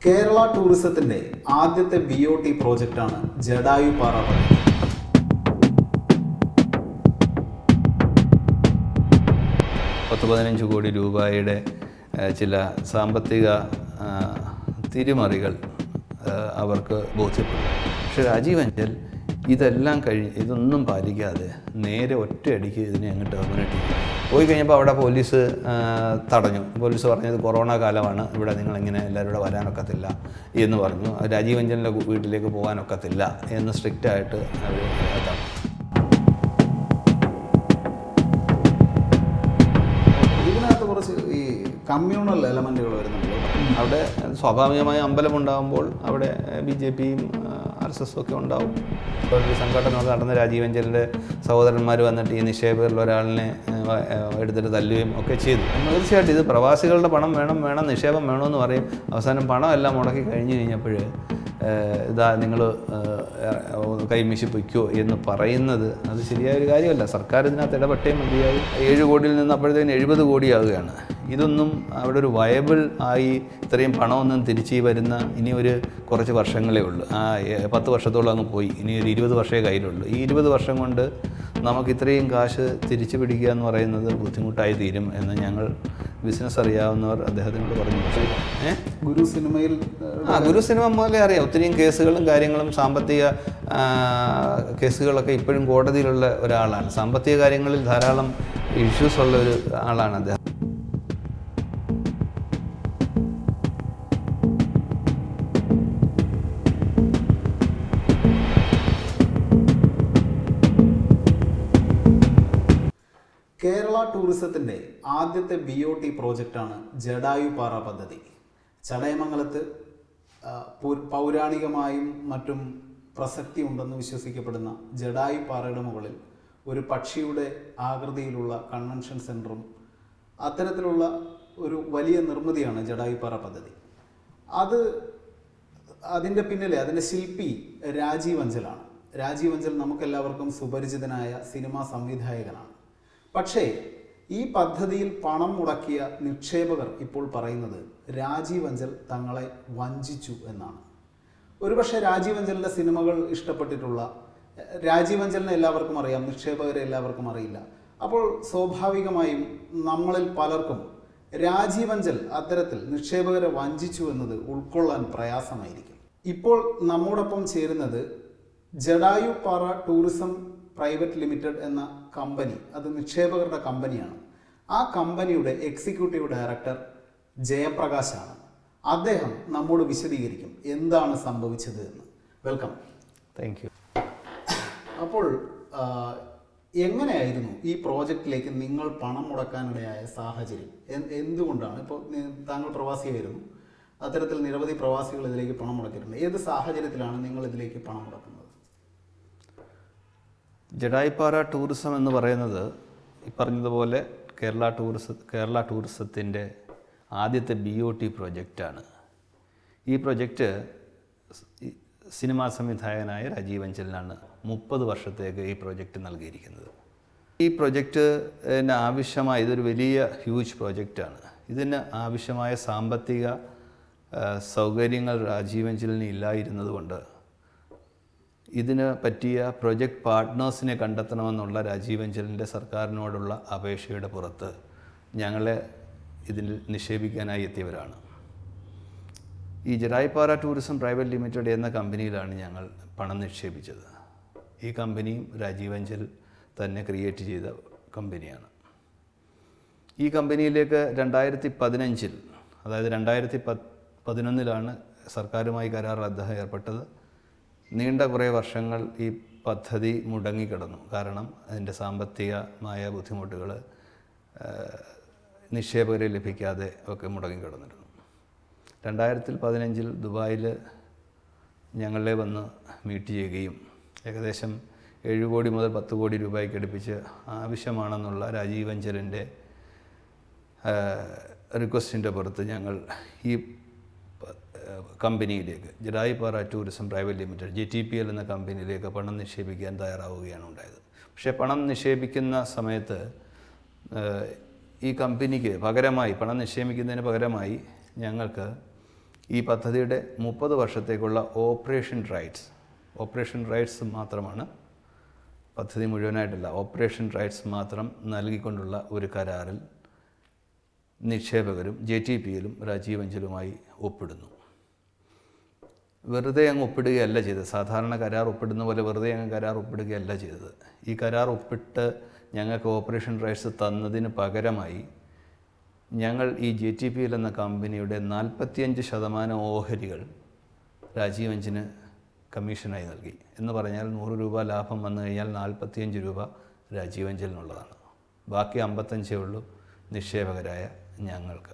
കേരള ടൂറിസത്തിന്റെ ആദ്യത്തെ B O T പ്രോജക്റ്റാണ് ജഡായു പാറ പദ്ധതി പത്ത് പതിനഞ്ച് കോടി രൂപയുടെ ഏഹ്, ചില സാമ്പത്തിക ആ, തിരിമറികൾ ആ, അവർക്ക് ബോധ്യപ്പെട്ടു പക്ഷെ രാജീവ് അഞ്ചൽ ഇതെല്ലാം കഴിഞ്ഞ് ഇതൊന്നും പാലിക്കാതെ നേരെ ഒറ്റയടിക്ക് ഇതിനെ അങ്ങ് ടെർമിനേറ്റ് ചെയ്തു പോയി കഴിഞ്ഞപ്പോൾ അവിടെ പോലീസ് ആ, തടഞ്ഞു പോലീസ് പറഞ്ഞത് കൊറോണ കാലമാണ് ഇവിടെ നിങ്ങളിങ്ങനെ എല്ലാവരും കൂടെ വരാനൊക്കത്തില്ല എന്ന് പറഞ്ഞു രാജീവ് അഞ്ചലിൻ്റെ വീട്ടിലേക്ക് പോകാനൊക്കത്തില്ല എന്ന് സ്ട്രിക്റ്റായിട്ട് അവർ തടഞ്ഞു ഇതിനകത്ത് കുറച്ച് ഈ കമ്മ്യൂണൽ എലമെന്റുകൾ വരുന്നുണ്ട് അവിടെ സ്വാഭാവികമായി അമ്പലം ഉണ്ടാകുമ്പോൾ അവിടെ ബി ജെ പിയും ആർ എസ് എസും ഒക്കെ ഉണ്ടാവും ഇപ്പോൾ ഒരു സംഘടന നടന്ന രാജീവ് അഞ്ചലിൻ്റെ സഹോദരന്മാർ വന്നിട്ട് ഈ നിക്ഷേപകരിൽ ഒരാളിനെ ഏഹ്, വ- ഏഹ്, എടുത്തിട്ട് തല്ലുകയും ഒക്കെ ചെയ്തു തീർച്ചയായിട്ടും ഇത് പ്രവാസികളുടെ പണം വേണം വേണം നിക്ഷേപം വേണമെന്ന് പറയും അവസാനം പണം എല്ലാം മുടക്കി കഴിഞ്ഞ് കഴിഞ്ഞപ്പോൾ ഏഹ്, ഇതാ നിങ്ങൾ കൈമിശി പൊയ്ക്കോ എന്ന് പറയുന്നത് അത് ശരിയായ ഒരു കാര്യമല്ല സർക്കാർ ഇതിനകത്ത് ഇടപെട്ടേ മതിയായി ഏഴ് കോടിയിൽ നിന്ന് അപ്പോഴത്തേന് എഴുപത് കോടിയാവുകയാണ് ഇതൊന്നും അവിടെ ഒരു വയബിൾ ആയി ഇത്രയും പണമൊന്നും തിരിച്ച് വരുന്ന ഇനി ഒരു കുറച്ച് വർഷങ്ങളേ ഉള്ളൂ ആ ഏ, പത്ത് വർഷത്തോളം അങ്ങ് പോയി ഇനി ഒരു ഇരുപത് വർഷമേ കയ്യിലുള്ളൂ ഈ ഇരുപത് വർഷം കൊണ്ട് നമുക്ക് ഇത്രയും കാശ് തിരിച്ചു പിടിക്കുക എന്ന് പറയുന്നത് ബുദ്ധിമുട്ടായി തീരും എന്ന് ഞങ്ങൾ ബിസിനസ് അറിയാവുന്നവർ അദ്ദേഹത്തിനോട് പറഞ്ഞു പക്ഷേ ഏഹ് ഗുരു സിനിമയിൽ ഏഹ്, ആ ഗുരു സിനിമ മുതലേ അറിയാം ഒത്തിരിയും കേസുകളും കാര്യങ്ങളും സാമ്പത്തിക ആ, കേസുകളൊക്കെ ഇപ്പോഴും കോടതിയിലുള്ള ഒരാളാണ് സാമ്പത്തിക കാര്യങ്ങളിൽ ധാരാളം ഇഷ്യൂസ് ഉള്ള ഒരു ആളാണ് അദ്ദേഹം കേരള ടൂറിസത്തിന്റെ ആദ്യത്തെ ബി ഒ ടി പ്രോജക്റ്റാണ് ജഡായു പാറ പദ്ധതി ചടയമംഗലത്ത് ആ, പു- പൗരാണികമായും മറ്റും പ്രസക്തി ഉണ്ടെന്ന് വിശ്വസിക്കപ്പെടുന്ന ജഡായു പാറയുടെ മുകളിൽ ഒരു പക്ഷിയുടെ ആകൃതിയിലുള്ള കൺവെൻഷൻ സെൻറ്ററും അത്തരത്തിലുള്ള ഒരു വലിയ നിർമ്മിതിയാണ് ജഡായു പാറ പദ്ധതി അത് അതിൻ്റെ പിന്നിലെ അതിൻ്റെ ശില്പി രാജീവ് അഞ്ചലാണ് രാജീവ് അഞ്ചൽ നമുക്കെല്ലാവർക്കും സുപരിചിതനായ സിനിമാ സംവിധായകനാണ് പക്ഷേ ഈ പദ്ധതിയിൽ പണം മുടക്കിയ നിക്ഷേപകർ ഇപ്പോൾ പറയുന്നത് രാജീവ് അഞ്ചൽ തങ്ങളെ വഞ്ചിച്ചു എന്നാണ് ഒരുപക്ഷെ രാജീവ് അഞ്ചലിൻ്റെ സിനിമകൾ ഇഷ്ടപ്പെട്ടിട്ടുള്ള എഹ്, രാജീവ് അഞ്ചലിനെ എല്ലാവർക്കും അറിയാം നിക്ഷേപകരെ എല്ലാവർക്കും അറിയില്ല അപ്പോൾ സ്വാഭാവികമായും നമ്മളിൽ പലർക്കും രാജീവ് അഞ്ചൽ അത്തരത്തിൽ നിക്ഷേപകരെ വഞ്ചിച്ചു എന്നത് ഉൾക്കൊള്ളാൻ പ്രയാസമായിരിക്കും ഇപ്പോൾ നമ്മോടൊപ്പം ചേരുന്നത് Jatayu Para tourism private limited എന്ന കമ്പനി അത് നിക്ഷേപകരുടെ കമ്പനിയാണ് ആ കമ്പനിയുടെ എക്സിക്യൂട്ടീവ് ഡയറക്ടർ ജയപ്രകാശാണ് അദ്ദേഹം നമ്മോട് വിശദീകരിക്കും എന്താണ് സംഭവിച്ചത് എന്ന് വെൽക്കം താങ്ക് യു അപ്പോൾ ആ, എങ്ങനെയായിരുന്നു ഈ പ്രോജക്റ്റിലേക്ക് നിങ്ങൾ പണം മുടക്കാനിടയായ സാഹചര്യം എൻ- എന്തുകൊണ്ടാണ് ഇപ്പോൾ നി- താങ്കൾ പ്രവാസിയായിരുന്നു അത്തരത്തിൽ നിരവധി പ്രവാസികൾ ഇതിലേക്ക് പണം മുടക്കിയിട്ടുണ്ട് ഏത് സാഹചര്യത്തിലാണ് നിങ്ങൾ ഇതിലേക്ക് പണം മുടക്കുന്നത് ജഡായിപ്പാറ ടൂറിസം എന്ന് പറയുന്നത് ഈ പറഞ്ഞതുപോലെ കേരള ടൂറിസ കേരള ടൂറിസത്തിൻ്റെ ആദ്യത്തെ ബി ഒ ടി പ്രൊജക്റ്റാണ് ഈ പ്രൊജക്റ്റ് സ്- ഈ സിനിമാ സംവിധായകനായ രാജീവ് അഞ്ചലിനാണ് മുപ്പത് വർഷത്തേക്ക് ഈ പ്രൊജക്റ്റ് നൽകിയിരിക്കുന്നത് ഈ പ്രൊജക്റ്റിന് ആവശ്യമായ ഇതൊരു വലിയ ഹ്യൂജ് പ്രൊജക്റ്റാണ് ഇതിന് ആവശ്യമായ സാമ്പത്തിക ആ, സൗകര്യങ്ങൾ രാജീവ് അഞ്ചലിന് ഇല്ലായിരുന്നതുകൊണ്ട് ഇതിന് പറ്റിയ പ്രൊജക്ട് പാർട്ട്നേഴ്സിനെ കണ്ടെത്തണമെന്നുള്ള രാജീവ് അഞ്ചലിൻ്റെ സർക്കാരിനോടുള്ള അപേക്ഷയുടെ പുറത്ത് ഞങ്ങളെ ഇതിൽ നിക്ഷേപിക്കാനായി എത്തിയവരാണ് ഈ ജഡായിപ്പാറ ടൂറിസം പ്രൈവറ്റ് ലിമിറ്റഡ് എന്ന കമ്പനിയിലാണ് ഞങ്ങൾ പണം നിക്ഷേപിച്ചത് ഈ കമ്പനിയും രാജീവ് അഞ്ചൽ തന്നെ ക്രിയേറ്റ് ചെയ്ത കമ്പനിയാണ് ഈ കമ്പനിയിലേക്ക് രണ്ടായിരത്തി പതിനഞ്ചിൽ അതായത് രണ്ടായിരത്തി പത്ത് പതിനൊന്നിലാണ് സർക്കാരുമായി കരാർ അദ്ദേഹം ഏർപ്പെട്ടത് നീണ്ട കുറേ വർഷങ്ങൾ ഈ പദ്ധതി മുടങ്ങിക്കിടന്നു കാരണം അതിൻ്റെ സാമ്പത്തികമായ ബുദ്ധിമുട്ടുകൾ നിക്ഷേപകരെ ലഭിക്കാതെ ഒക്കെ മുടങ്ങിക്കിടന്നിരുന്നു രണ്ടായിരത്തിൽ പതിനഞ്ചിൽ ദുബായിൽ ഞങ്ങളെ വന്ന് മീറ്റ് ചെയ്യുകയും ഏകദേശം ഏഴ് കോടി മുതൽ പത്ത് കോടി രൂപയ്ക്ക് അടുപ്പിച്ച് ആവശ്യമാണെന്നുള്ള രാജീവ് അഞ്ചലിൻ്റെ റിക്വസ്റ്റിൻ്റെ പുറത്ത് ഞങ്ങൾ ഈ പ- ഏഹ് കമ്പനിയിലേക്ക് Jatayupara tourism private limited J T P L എന്ന കമ്പനിയിലേക്ക് പണം നിക്ഷേപിക്കാൻ തയ്യാറാവുകയാണ് ഉണ്ടായത് പക്ഷേ പണം നിക്ഷേപിക്കുന്ന സമയത്ത് ഏഹ് ഈ കമ്പനിക്ക് പകരമായി പണം നിക്ഷേപിക്കുന്നതിന് പകരമായി ഞങ്ങൾക്ക് ഈ പദ്ധതിയുടെ മുപ്പത് വർഷത്തേക്കുള്ള ഓപ്പറേഷൻ റൈറ്റ്സ് ഓപ്പറേഷൻ റൈറ്റ്സ് മാത്രമാണ് പദ്ധതി മുഴുവനായിട്ടല്ല ഓപ്പറേഷൻ റൈറ്റ്സ് മാത്രം നൽകിക്കൊണ്ടുള്ള ഒരു കരാറിൽ നിക്ഷേപകരും ജെ ടി പിയിലും രാജീവ് അഞ്ചലുമായി ഒപ്പിടുന്നു വെറുതെ അങ്ങ് ഒപ്പിടുകയല്ല ചെയ്തത് സാധാരണ കരാർ ഒപ്പിടുന്ന പോലെ വെറുതെ അങ്ങ് കരാർ ഒപ്പിടുകയല്ല ചെയ്തത് ഈ കരാർ ഒപ്പിട്ട് ഞങ്ങൾക്ക് ഓപ്പറേഷൻ റൈറ്റ്സ് തന്നതിന് പകരമായി ഞങ്ങൾ ഈ ജെ ടി പി എൽ എന്ന കമ്പനിയുടെ നാൽപ്പത്തിയഞ്ച് ശതമാനം ഓഹരികൾ രാജീവ് അഞ്ചിന് കമ്മീഷനായി നൽകി എന്ന് പറഞ്ഞാൽ നൂറ് രൂപ ലാഭം വന്നു കഴിഞ്ഞാൽ നാൽപ്പത്തിയഞ്ച് രൂപ രാജീവ് അഞ്ചലിനുള്ളതാണ് ബാക്കി അമ്പത്തഞ്ചേ ഉള്ളൂ നിക്ഷേപകരായ ഞങ്ങൾക്ക്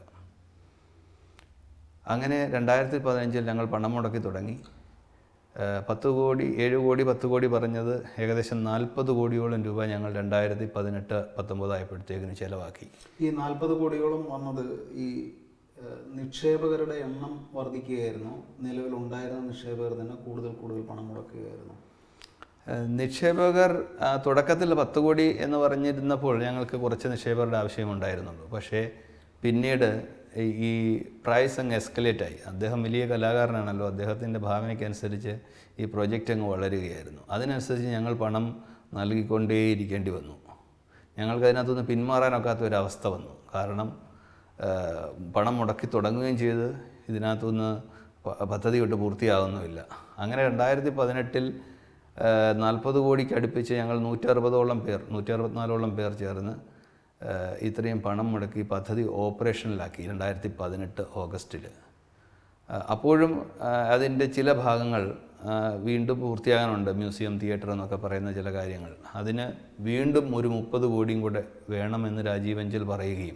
അങ്ങനെ രണ്ടായിരത്തി പതിനഞ്ചിൽ ഞങ്ങൾ പണം മുടക്കി തുടങ്ങി ഏഹ് പത്ത് കോടി ഏഴ് കോടി പത്ത് കോടി പറഞ്ഞത് ഏകദേശം നാൽപ്പത് കോടിയോളം രൂപ ഞങ്ങൾ രണ്ടായിരത്തി പതിനെട്ട് പത്തൊമ്പതായപ്പോഴത്തേക്കിന് ചിലവാക്കി ഈ നാൽപ്പത് കോടിയോളം വന്നത് ഈ ഏഹ്, നിക്ഷേപകരുടെ എണ്ണം വർദ്ധിക്കുകയായിരുന്നു നിലവിലുണ്ടായിരുന്ന നിക്ഷേപകർ തന്നെ കൂടുതൽ കൂടുതൽ പണം മുടക്കുകയായിരുന്നു ഏഹ് നിക്ഷേപകർ ആ, തുടക്കത്തിൽ പത്ത് കോടി എന്ന് പറഞ്ഞിരുന്നപ്പോൾ ഞങ്ങൾക്ക് കുറച്ച് നിക്ഷേപകരുടെ ആവശ്യമുണ്ടായിരുന്നുള്ളൂ പക്ഷേ പിന്നീട് ഈ- ഈ പ്രൈസ് അങ്ങ് എസ്കലേറ്റ് ആയി അദ്ദേഹം വലിയ കലാകാരനാണല്ലോ അദ്ദേഹത്തിൻ്റെ ഭാവനയ്ക്കനുസരിച്ച് ഈ പ്രൊജക്റ്റ് അങ്ങ് വളരുകയായിരുന്നു അതിനനുസരിച്ച് ഞങ്ങൾ പണം നൽകിക്കൊണ്ടേയിരിക്കേണ്ടി വന്നു ഞങ്ങൾക്ക് അതിനകത്തുനിന്ന് പിന്മാറാനൊക്കാത്ത ഒരവസ്ഥ വന്നു കാരണം ഏഹ്, പണം മുടക്കി തുടങ്ങുകയും ചെയ്ത് ഇതിനകത്തുനിന്ന് പ- പദ്ധതി തൊട്ട് പൂർത്തിയാകുന്നുമില്ല അങ്ങനെ രണ്ടായിരത്തി പതിനെട്ടിൽ നാൽപ്പത് കോടിക്ക് അടുപ്പിച്ച് ഞങ്ങൾ നൂറ്ററുപതോളം പേർ നൂറ്റി അറുപത്തിനാലോളം പേർ ചേർന്ന് ഏഹ്, ഇത്രയും പണം മുടക്കി പദ്ധതി ഓപ്പറേഷനിലാക്കി രണ്ടായിരത്തി പതിനെട്ട് ഓഗസ്റ്റിൽ അപ്പോഴും അതിൻ്റെ ചില ഭാഗങ്ങൾ ആ, വീണ്ടും പൂർത്തിയാകാനുണ്ട് മ്യൂസിയം തിയേറ്റർ എന്നൊക്കെ പറയുന്ന ചില കാര്യങ്ങൾ അതിന് വീണ്ടും ഒരു മുപ്പത് കോടിയും കൂടെ വേണമെന്ന് രാജീവ് അഞ്ചൽ പറയുകയും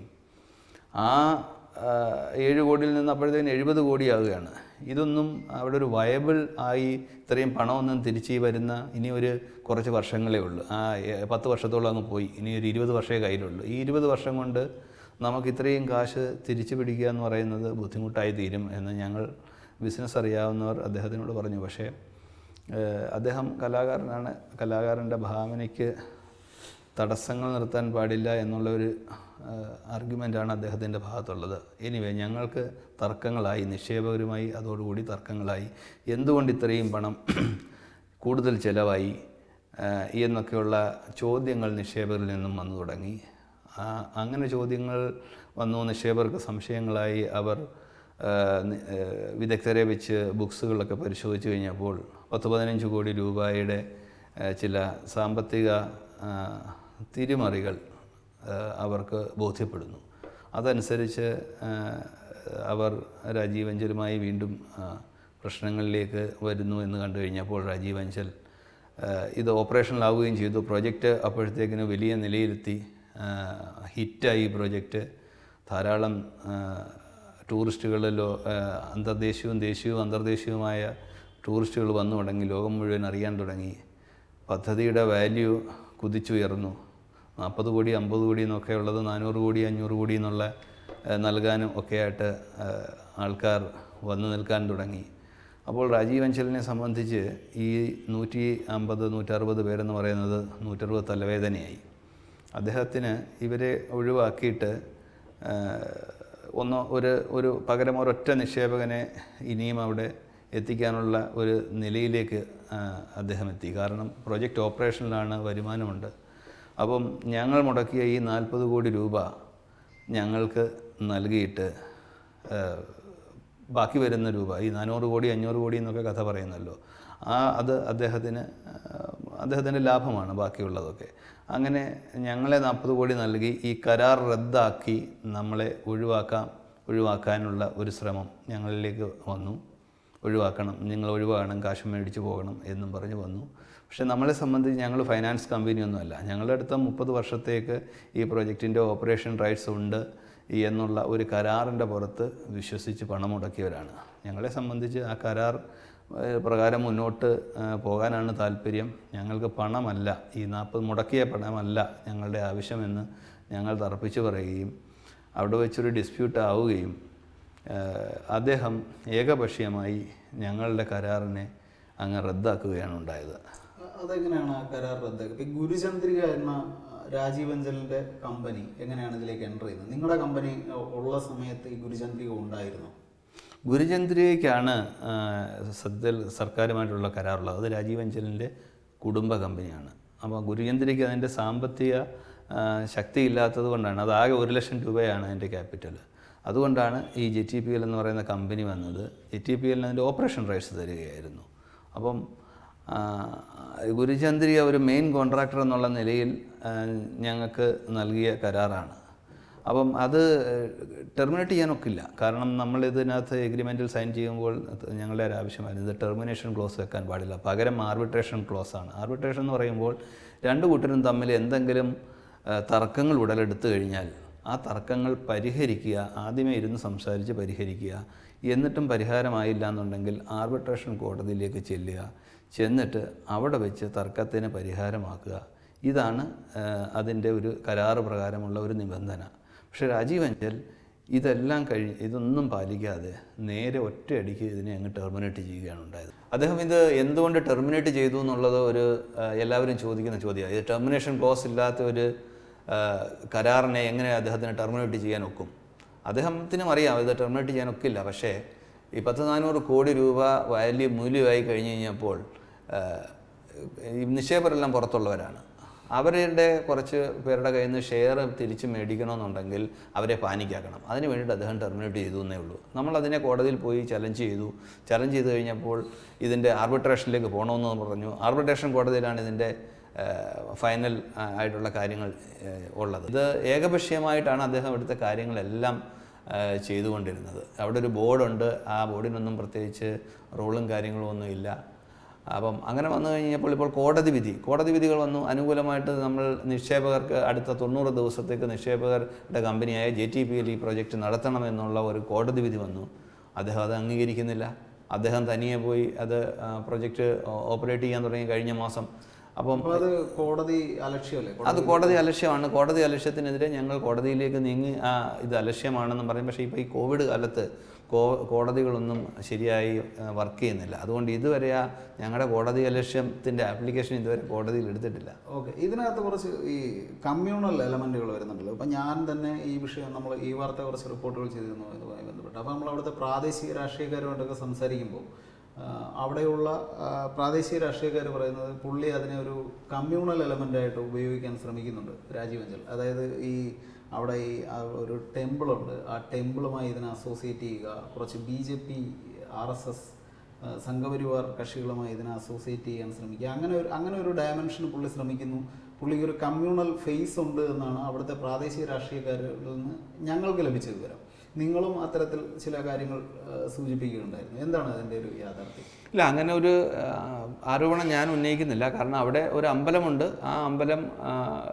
ആ ആ, ഏഴ് കോടിയിൽ നിന്ന് അപ്പോഴത്തേന് എഴുപത് കോടിയാവുകയാണ് ഇതൊന്നും അവിടെ ഒരു വയബിൾ ആയി ഇത്രയും പണമൊന്നും തിരിച്ച് ഈ വരുന്ന ഇനി ഒരു കുറച്ച് വർഷങ്ങളേ ഉള്ളൂ ആ ഏ, പത്ത് വർഷത്തോളം അങ്ങ് പോയി ഇനി ഒരു ഇരുപത് വർഷമേ കയ്യിലുള്ളൂ ഈ ഇരുപത് വർഷം കൊണ്ട് നമുക്ക് ഇത്രയും കാശ് തിരിച്ചു പിടിക്കുക എന്ന് പറയുന്നത് ബുദ്ധിമുട്ടായി തീരും എന്ന് ഞങ്ങൾ ബിസിനസ് അറിയാവുന്നവർ അദ്ദേഹത്തിനോട് പറഞ്ഞു പക്ഷേ ഏഹ്, അദ്ദേഹം കലാകാരനാണ് കലാകാരൻ്റെ ഭാവനയ്ക്ക് തടസ്സങ്ങൾ നിർത്താൻ പാടില്ല എന്നുള്ള ഒരു ആർഗ്യുമെൻ്റാണ് അദ്ദേഹത്തിൻ്റെ ഭാഗത്തുള്ളത് എനിവേ ഞങ്ങൾക്ക് തർക്കങ്ങളായി നിക്ഷേപകരുമായി അതോടുകൂടി തർക്കങ്ങളായി എന്തുകൊണ്ട് ഇത്രയും പണം കൂടുതൽ ചിലവായി ആ, എന്നൊക്കെയുള്ള ചോദ്യങ്ങൾ നിക്ഷേപകരിൽ നിന്നും വന്നു തുടങ്ങി ആ, അങ്ങനെ ചോദ്യങ്ങൾ വന്നു നിക്ഷേപകർക്ക് സംശയങ്ങളായി അവർ ആ, നി- ആ, വിദഗ്ധരെ വെച്ച് ബുക്സുകളൊക്കെ പരിശോധിച്ച് കഴിഞ്ഞപ്പോൾ പത്ത് പതിനഞ്ച് കോടി രൂപയുടെ ആ, ചില സാമ്പത്തിക ആ, തിരിമറികൾ ആ, അവർക്ക് ബോധ്യപ്പെടുന്നു അതനുസരിച്ച് ആ, അവർ രാജീവ് അഞ്ചലുമായി വീണ്ടും ആ, പ്രശ്നങ്ങളിലേക്ക് വരുന്നു എന്ന് കണ്ടു കഴിഞ്ഞപ്പോൾ രാജീവ് അഞ്ചൽ ആ, ഇത് ഓപ്പറേഷനിലാവുകയും ചെയ്തു പ്രൊജക്റ്റ് അപ്പോഴത്തേക്കിന് വലിയ നിലയിലെത്തി ആ, ഹിറ്റായി ഈ പ്രൊജക്റ്റ് ധാരാളം ആ, ടൂറിസ്റ്റുകളിലോ ആ, അന്തർദേശീയവും ദേശീയവും അന്തർദേശീയവുമായ ടൂറിസ്റ്റുകൾ വന്നു തുടങ്ങി ലോകം മുഴുവൻ അറിയാൻ തുടങ്ങി പദ്ധതിയുടെ വാല്യൂ കുതിച്ചുയർന്നു നാൽപ്പത് കോടി അമ്പത് കോടി എന്നൊക്കെ ഉള്ളത് നാനൂറ് കോടി അഞ്ഞൂറ് കോടി എന്നുള്ള ആ, നൽകാനും ഒക്കെയായിട്ട് ആ, ആൾക്കാർ വന്നു നിൽക്കാൻ തുടങ്ങി അപ്പോൾ രാജീവ് അഞ്ചലിനെ സംബന്ധിച്ച് ഈ നൂറ്റി അമ്പത് നൂറ്ററുപത് പേരെന്ന് പറയുന്നത് നൂറ്ററുപത് തലവേദനയായി അദ്ദേഹത്തിന് ഇവരെ ഒഴിവാക്കിയിട്ട് ആ, ഒന്നോ ഒരു ഒരു പകരം ഒരൊറ്റ നിക്ഷേപകനെ ഇനിയും അവിടെ എത്തിക്കാനുള്ള ഒരു നിലയിലേക്ക് ആ, അദ്ദേഹം എത്തി കാരണം പ്രൊജക്റ്റ് ഓപ്പറേഷനിലാണ് വരുമാനമുണ്ട് അപ്പം ഞങ്ങൾ മുടക്കിയ ഈ നാൽപ്പത് കോടി രൂപ ഞങ്ങൾക്ക് നൽകിയിട്ട് ആ, ബാക്കി വരുന്ന രൂപ ഈ നാനൂറ് കോടി അഞ്ഞൂറ് കോടി എന്നൊക്കെ കഥ പറയുന്നല്ലോ ആ അത് അദ്ദേഹത്തിന് ആ, അദ്ദേഹത്തിൻ്റെ ലാഭമാണ് ബാക്കിയുള്ളതൊക്കെ അങ്ങനെ ഞങ്ങളെ നാൽപ്പത് കോടി നൽകി ഈ കരാർ റദ്ദാക്കി നമ്മളെ ഒഴിവാക്കാം ഒഴിവാക്കാനുള്ള ഒരു ശ്രമം ഞങ്ങളിലേക്ക് വന്നു ഒഴിവാക്കണം നിങ്ങൾ ഒഴിവാക്കണം കാശ് മേടിച്ച് പോകണം എന്നും പറഞ്ഞ് വന്നു പക്ഷേ നമ്മളെ സംബന്ധിച്ച് ഞങ്ങൾ ഫൈനാൻസ് കമ്പനിയൊന്നുമല്ല ഞങ്ങളുടെ അടുത്ത മുപ്പത് വർഷത്തേക്ക് ഈ പ്രൊജക്റ്റിൻ്റെ ഓപ്പറേഷൻ റൈറ്റ്സ് ഉണ്ട് എന്നുള്ള ഒരു കരാറിൻ്റെ പുറത്ത് വിശ്വസിച്ച് പണം മുടക്കിയവരാണ് ഞങ്ങളെ സംബന്ധിച്ച് ആ കരാർ ഏഹ്, പ്രകാരം മുന്നോട്ട് ഏഹ്, പോകാനാണ് താല്പര്യം ഞങ്ങൾക്ക് പണമല്ല ഈ നാൽപ്പത് മുടക്കിയ പണമല്ല ഞങ്ങളുടെ ആവശ്യമെന്ന് ഞങ്ങൾ തർപ്പിച്ച് പറയുകയും അവിടെ വെച്ചൊരു ഡിസ്പ്യൂട്ട് ആവുകയും ഏഹ്, അദ്ദേഹം ഏകപക്ഷീയമായി ഞങ്ങളുടെ കരാറിനെ അങ്ങ് റദ്ദാക്കുകയാണ് ഉണ്ടായത് അ- അതെങ്ങനെയാണ് ആ കരാർ റദ്ദാക്കുക ഇപ്പൊ ഈ ഗുരുചന്ദ്രിക എന്ന ആ, രാജീവ് അഞ്ചലിന്റെ കമ്പനി എങ്ങനെയാണ് ഇതിലേക്ക് എൻ്റർ ചെയ്യുന്നത് നിങ്ങളുടെ കമ്പനി ഉള്ള സമയത്ത് ഈ ഗുരുചന്ദ്രിക ഉണ്ടായിരുന്നു ഗുരുചന്ദ്രിയയ്ക്കാണ് ആ, സത്യത്തിൽ സർക്കാരുമായിട്ടുള്ള കരാറുള്ളത് അത് രാജീവ് അഞ്ചലിൻ്റെ കുടുംബ കമ്പനിയാണ് അപ്പോൾ ഗുരുചന്ദ്രിക്ക് അതിൻ്റെ സാമ്പത്തിക ആ, ശക്തി ഇല്ലാത്തത് കൊണ്ടാണ് അത് ആകെ ഒരു ലക്ഷം രൂപയാണ് അതിൻ്റെ ക്യാപിറ്റൽ അതുകൊണ്ടാണ് ഈ ജെ ടി പി എൽ എന്ന് പറയുന്ന കമ്പനി വന്നത് ജെ ടി പി എല്ലിന് അതിൻ്റെ ഓപ്പറേഷൻ റൈറ്റ്സ് തരികയായിരുന്നു അപ്പം ആ, ഗുരുചന്ദ്രിയ ഒരു മെയിൻ കോൺട്രാക്ടർ എന്നുള്ള നിലയിൽ ആ, ഞങ്ങൾക്ക് നൽകിയ കരാറാണ് അപ്പം അത് ടെർമിനേറ്റ് ചെയ്യാനൊക്കില്ല കാരണം നമ്മൾ ഇതിനകത്ത് എഗ്രിമെൻറ്റിൽ സൈൻ ചെയ്യുമ്പോൾ ഞങ്ങളുടെ ഒരു ആവശ്യമായിരുന്നു ഇത് ടെർമിനേഷൻ ക്ലോസ് വെക്കാൻ പാടില്ല പകരം ആർബിട്രേഷൻ ക്ലോസ് ആണ് ആർബിട്രേഷൻ എന്ന് പറയുമ്പോൾ രണ്ട് കൂട്ടരും തമ്മിൽ എന്തെങ്കിലും ആ, തർക്കങ്ങൾ ഉടലെടുത്തു കഴിഞ്ഞാൽ ആ തർക്കങ്ങൾ പരിഹരിക്കുക ആദ്യമേ ഇരുന്ന് സംസാരിച്ച് പരിഹരിക്കുക എന്നിട്ടും പരിഹാരമായില്ല എന്നുണ്ടെങ്കിൽ ആർബിട്രേഷൻ കോടതിയിലേക്ക് ചെല്ലുക ചെന്നിട്ട് അവിടെ വെച്ച് തർക്കത്തിന് പരിഹാരമാക്കുക ഇതാണ് അതിൻ്റെ ഒരു കരാറ് പ്രകാരമുള്ള ഒരു നിബന്ധന പക്ഷേ രാജീവ് അഞ്ചൽ ഇതെല്ലാം കഴി ഇതൊന്നും പാലിക്കാതെ നേരെ ഒറ്റയടിക്ക് ഇതിനെ അങ്ങ് ടെർമിനേറ്റ് ചെയ്യുകയാണ് ഉണ്ടായത് അദ്ദേഹം ഇത് എന്തുകൊണ്ട് ടെർമിനേറ്റ് ചെയ്തു എന്നുള്ളത് ഒരു ആ, എല്ലാവരും ചോദിക്കുന്ന ചോദ്യമാണ് ഇത് ടെർമിനേഷൻ ക്ലോസ് ഇല്ലാത്ത ഒരു ആ, കരാറിനെ എങ്ങനെ അദ്ദേഹത്തിന് ടെർമിനേറ്റ് ചെയ്യാൻ ഒക്കും അദ്ദേഹത്തിനും അറിയാം ഇത് ടെർമിനേറ്റ് ചെയ്യാൻ ഒക്കില്ല പക്ഷേ ഈ പത്ത് നാനൂറ് കോടി രൂപ വാല്യൂ മൂല്യമായി കഴിഞ്ഞ് കഴിഞ്ഞപ്പോൾ ആ, ഈ നിക്ഷേപരെല്ലാം പുറത്തുള്ളവരാണ് അവരുടെ കുറച്ച് പേരുടെ കയ്യിൽ നിന്ന് ഷെയർ തിരിച്ച് മേടിക്കണമെന്നുണ്ടെങ്കിൽ അവരെ പാനിക്കാക്കണം അതിന് വേണ്ടിയിട്ട് അദ്ദേഹം ടെർമിനേറ്റ് ചെയ്തു എന്നേ ഉള്ളൂ നമ്മൾ അതിനെ കോടതിയിൽ പോയി ചലഞ്ച് ചെയ്തു ചലഞ്ച് ചെയ്ത് കഴിഞ്ഞപ്പോൾ ഇതിൻ്റെ ആർബിട്രേഷനിലേക്ക് പോകണമെന്ന് പറഞ്ഞു ആർബിട്രേഷൻ കോടതിയിലാണ് ഇതിൻ്റെ ഫൈനൽ ആയിട്ടുള്ള കാര്യങ്ങൾ ഏഹ്, ഉള്ളത് ഇത് ഏകപക്ഷീയമായിട്ടാണ് അദ്ദേഹം ഇവിടുത്തെ കാര്യങ്ങളെല്ലാം ഏഹ്, ചെയ്തുകൊണ്ടിരുന്നത് അവിടെ ഒരു ബോർഡുണ്ട് ആ ബോർഡിനൊന്നും പ്രത്യേകിച്ച് റൂളും കാര്യങ്ങളും ഒന്നും ഇല്ല അപ്പം അങ്ങനെ വന്നു കഴിഞ്ഞപ്പോൾ ഇപ്പോൾ കോടതി വിധി കോടതി വിധികൾ വന്നു അനുകൂലമായിട്ട് നമ്മൾ നിക്ഷേപകർക്ക് അടുത്ത തൊണ്ണൂറ് ദിവസത്തേക്ക് നിക്ഷേപകരുടെ കമ്പനിയായ ജെ ടി പി എൽ ഈ പ്രോജക്റ്റ് നടത്തണമെന്നുള്ള ഒരു കോടതി വിധി വന്നു അദ്ദേഹം അത് അംഗീകരിക്കുന്നില്ല അദ്ദേഹം തനിയെ പോയി അത് പ്രൊജക്റ്റ് ഓപ്പറേറ്റ് ചെയ്യാൻ തുടങ്ങി കഴിഞ്ഞ മാസം അപ്പം അപ്പോൾ അത് കോടതി അലക്ഷ്യമല്ലേ അത് കോടതി അലക്ഷ്യമാണ് കോടതി അലക്ഷ്യത്തിനെതിരെ ഞങ്ങൾ കോടതിയിലേക്ക് നീങ്ങി ആ ഇത് അലക്ഷ്യമാണെന്നും പറയും പക്ഷേ ഇപ്പോൾ ഈ കോവിഡ് കാലത്ത് കോ കോടതികളൊന്നും ശരിയായി വർക്ക് ചെയ്യുന്നില്ല അതുകൊണ്ട് ഇതുവരെ ആ ഞങ്ങളുടെ കോടതി അലക്ഷ്യത്തിൻ്റെ ആപ്ലിക്കേഷൻ ഇതുവരെ കോടതിയിൽ എടുത്തിട്ടില്ല ഓക്കെ ഇതിനകത്ത് കുറച്ച് ഈ കമ്മ്യൂണൽ എലമെന്റുകൾ വരുന്നുണ്ടല്ലോ അപ്പം ഞാൻ തന്നെ ഈ വിഷയം നമ്മൾ ഈ വാർത്ത കുറച്ച് റിപ്പോർട്ടുകൾ ചെയ്തിരുന്നു ഇതുമായി ബന്ധപ്പെട്ട് അപ്പോൾ നമ്മൾ അവിടുത്തെ പ്രാദേശിക രാഷ്ട്രീയക്കാരുമായിട്ടൊക്കെ സംസാരിക്കുമ്പോൾ ആ, അവിടെയുള്ള ആ, പ്രാദേശിക രാഷ്ട്രീയക്കാർ പറയുന്നത് പുള്ളി അതിനെ ഒരു കമ്മ്യൂണൽ എലമെൻ്റായിട്ട് ഉപയോഗിക്കാൻ ശ്രമിക്കുന്നുണ്ട് രാജീവ് അഞ്ചൽ അതായത് ഈ അവിടെ ഈ ആ ഒരു ടെമ്പിളുണ്ട് ആ ടെമ്പിളുമായി ഇതിനെ അസോസിയേറ്റ് ചെയ്യുക കുറച്ച് B J P R S S Sangh Parivar കക്ഷികളുമായി ഇതിനെ അസോസിയേറ്റ് ചെയ്യാൻ ശ്രമിക്കുക അങ്ങനെ ഒരു അങ്ങനെ ഒരു ഡയമെൻഷൻ പുള്ളി ശ്രമിക്കുന്നു പുള്ളിക്ക് ഒരു കമ്മ്യൂണൽ ഫേസ് ഉണ്ട് എന്നാണ് അവിടുത്തെ പ്രാദേശിക രാഷ്ട്രീയക്കാരിൽ നിന്ന് ഞങ്ങൾക്ക് ലഭിച്ച വിവരം നിങ്ങളും അത്തരത്തിൽ ചില കാര്യങ്ങൾ ആ, സൂചിപ്പിക്കുകയുണ്ടായിരുന്നു എന്താണ് അതിൻ്റെ ഒരു യാഥാർത്ഥ്യം ഇല്ല അങ്ങനെ ഒരു ആ, ആരോപണം ഞാൻ ഉന്നയിക്കുന്നില്ല കാരണം അവിടെ ഒരു അമ്പലമുണ്ട് ആ അമ്പലം ആ,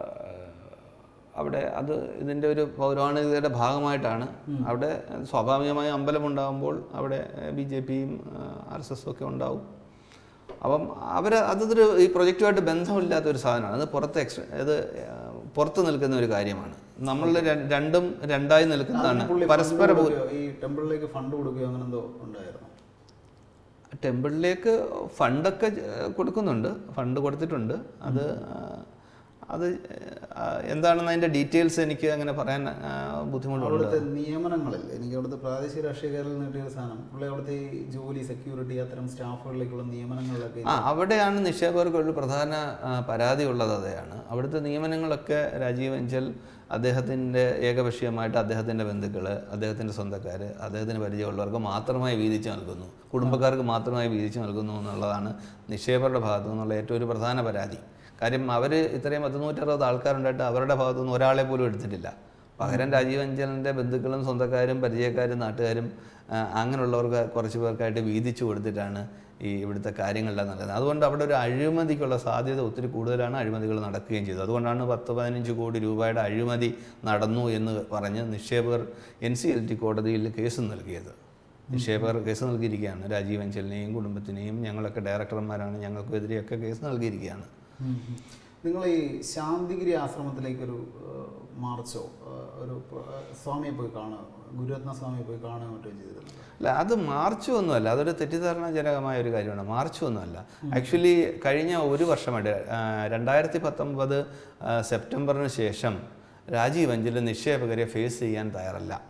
അവിടെ അത് ഇതിൻ്റെ ഒരു പൗരാണികതയുടെ ഭാഗമായിട്ടാണ് അവിടെ സ്വാഭാവികമായി അമ്പലം ഉണ്ടാകുമ്പോൾ അവിടെ ബി ജെ പിയും ആർ എസ് എസും ഒക്കെ ഉണ്ടാവും അപ്പം അവർ അതൊരു ഈ പ്രൊജക്റ്റുമായിട്ട് ബന്ധമില്ലാത്ത ഒരു സാധനമാണ് അത് പുറത്ത് എക്സ് ഇത് ആ, പുറത്ത് നിൽക്കുന്ന ഒരു കാര്യമാണ് നമ്മൾ ര- രണ്ടും രണ്ടായി നിൽക്കുന്നതാണ് പുള്ളി പരസ്പര ഫണ്ട് പൂ- കൊടുക്കുകയോ, ഈ ടെമ്പിളിലേക്ക് ഫണ്ട് കൊടുക്കുകയോ അങ്ങനെ എന്തോ ഉണ്ടായിരുന്നു ടെമ്പിളിലേക്ക് ഫണ്ടൊക്കെ ഏഹ്, കൊടുക്കുന്നുണ്ട് ഫണ്ട് കൊടുത്തിട്ടുണ്ട് അത് ആ, അത് ആ, എന്താണെന്ന് അതിൻ്റെ ഡീറ്റെയിൽസ് എനിക്ക് അങ്ങനെ പറയാൻ ആ, ബുദ്ധിമുട്ടുണ്ട് അവിടുത്തെ നിയമനങ്ങളിൽ എനിക്ക് അവിടുത്തെ പ്രാദേശിക രാഷ്ട്രീയക്കാരിൽ നിന്ന് കിട്ടിയ ഒരു സാധനം പുള്ളി അവിടുത്തെ ഈ ജോലി സെക്യൂരിറ്റി അത്തരം സ്റ്റാഫുകളിലേക്കുള്ള നിയമനങ്ങളിലൊക്കെ ആ അവിടെയാണ് നിക്ഷേപകർക്ക് ഒരു പ്രധാന ആ, പരാതി ഉള്ളത് അതെയാണ് അവിടുത്തെ നിയമനങ്ങളൊക്കെ രാജീവ് അഞ്ചൽ അദ്ദേഹത്തിൻ്റെ ഏകപക്ഷീയമായിട്ട് അദ്ദേഹത്തിൻ്റെ ബന്ധുക്കൾ അദ്ദേഹത്തിൻ്റെ സ്വന്തക്കാർ അദ്ദേഹത്തിന് പരിചയമുള്ളവർക്ക് മാത്രമായി വീതിച്ച് നൽകുന്നു കുടുംബക്കാർക്ക് മാത്രമായി വീതിച്ച് നൽകുന്നു എന്നുള്ളതാണ് നിക്ഷേപകരുടെ ഭാഗത്തു നിന്നുള്ള ഏറ്റവും ഒരു പ്രധാന പരാതി കാര്യം അവർ ഇത്രയും പത്തുനൂറ്ററുപത് ആൾക്കാരുണ്ടായിട്ട് അവരുടെ ഭാഗത്തു നിന്ന് ഒരാളെ പോലും എടുത്തിട്ടില്ല പകരം രാജീവ് അഞ്ചലിൻ്റെ ബന്ധുക്കളും സ്വന്തക്കാരും പരിചയക്കാരും നാട്ടുകാരും ആ, അങ്ങനെയുള്ളവർക്ക് കുറച്ച് പേർക്കായിട്ട് വീതിച്ചു കൊടുത്തിട്ടാണ് ഈ ഇവിടുത്തെ കാര്യങ്ങളെല്ലാം നടക്കുന്നത് അതുകൊണ്ട് അവിടെ ഒരു അഴിമതിക്കുള്ള സാധ്യത ഒത്തിരി കൂടുതലാണ് അഴിമതികൾ നടക്കുകയും ചെയ്തു അതുകൊണ്ടാണ് പത്ത് പതിനഞ്ച് കോടി രൂപയുടെ അഴിമതി നടന്നു എന്ന് പറഞ്ഞ് നിക്ഷേപകർ എൻ സി എൽ ടി കോടതിയിൽ കേസ് നൽകിയത് നിക്ഷേപകർ കേസ് നൽകിയിരിക്കുകയാണ് രാജീവ് അഞ്ചലിനെയും കുടുംബത്തിനെയും ഞങ്ങളൊക്കെ ഡയറക്ടർമാരാണ് ഞങ്ങൾക്കെതിരെയൊക്കെ കേസ് നൽകിയിരിക്കുകയാണ് നിങ്ങൾ ഈ ശാന്തിഗിരി ആശ്രമത്തിലേക്കൊരു ഏഹ്, മാർച്ചോ ഏഹ്, ഒരു പ്ര- സ്വാമിയെ പോയി കാണുക ഗുരുരത്ന സ്വാമിയെ പോയി കാണുക മറ്റോ ചെയ്തിരുന്നു അല്ല അത് മാർച്ച് ഒന്നുമല്ല അതൊരു തെറ്റിദ്ധാരണജനകമായ ഒരു കാര്യമാണ് മാർച്ച് ഒന്നുമല്ല ആക്ച്വലി കഴിഞ്ഞ ഒരു വർഷമായിട്ട് ആ, രണ്ടായിരത്തി പത്തൊമ്പത് ആ, സെപ്റ്റംബറിന് ശേഷം രാജീവ് അഞ്ചൽ നിക്ഷേപകരെ ഫേസ് ചെയ്യാൻ തയ്യാറല്ല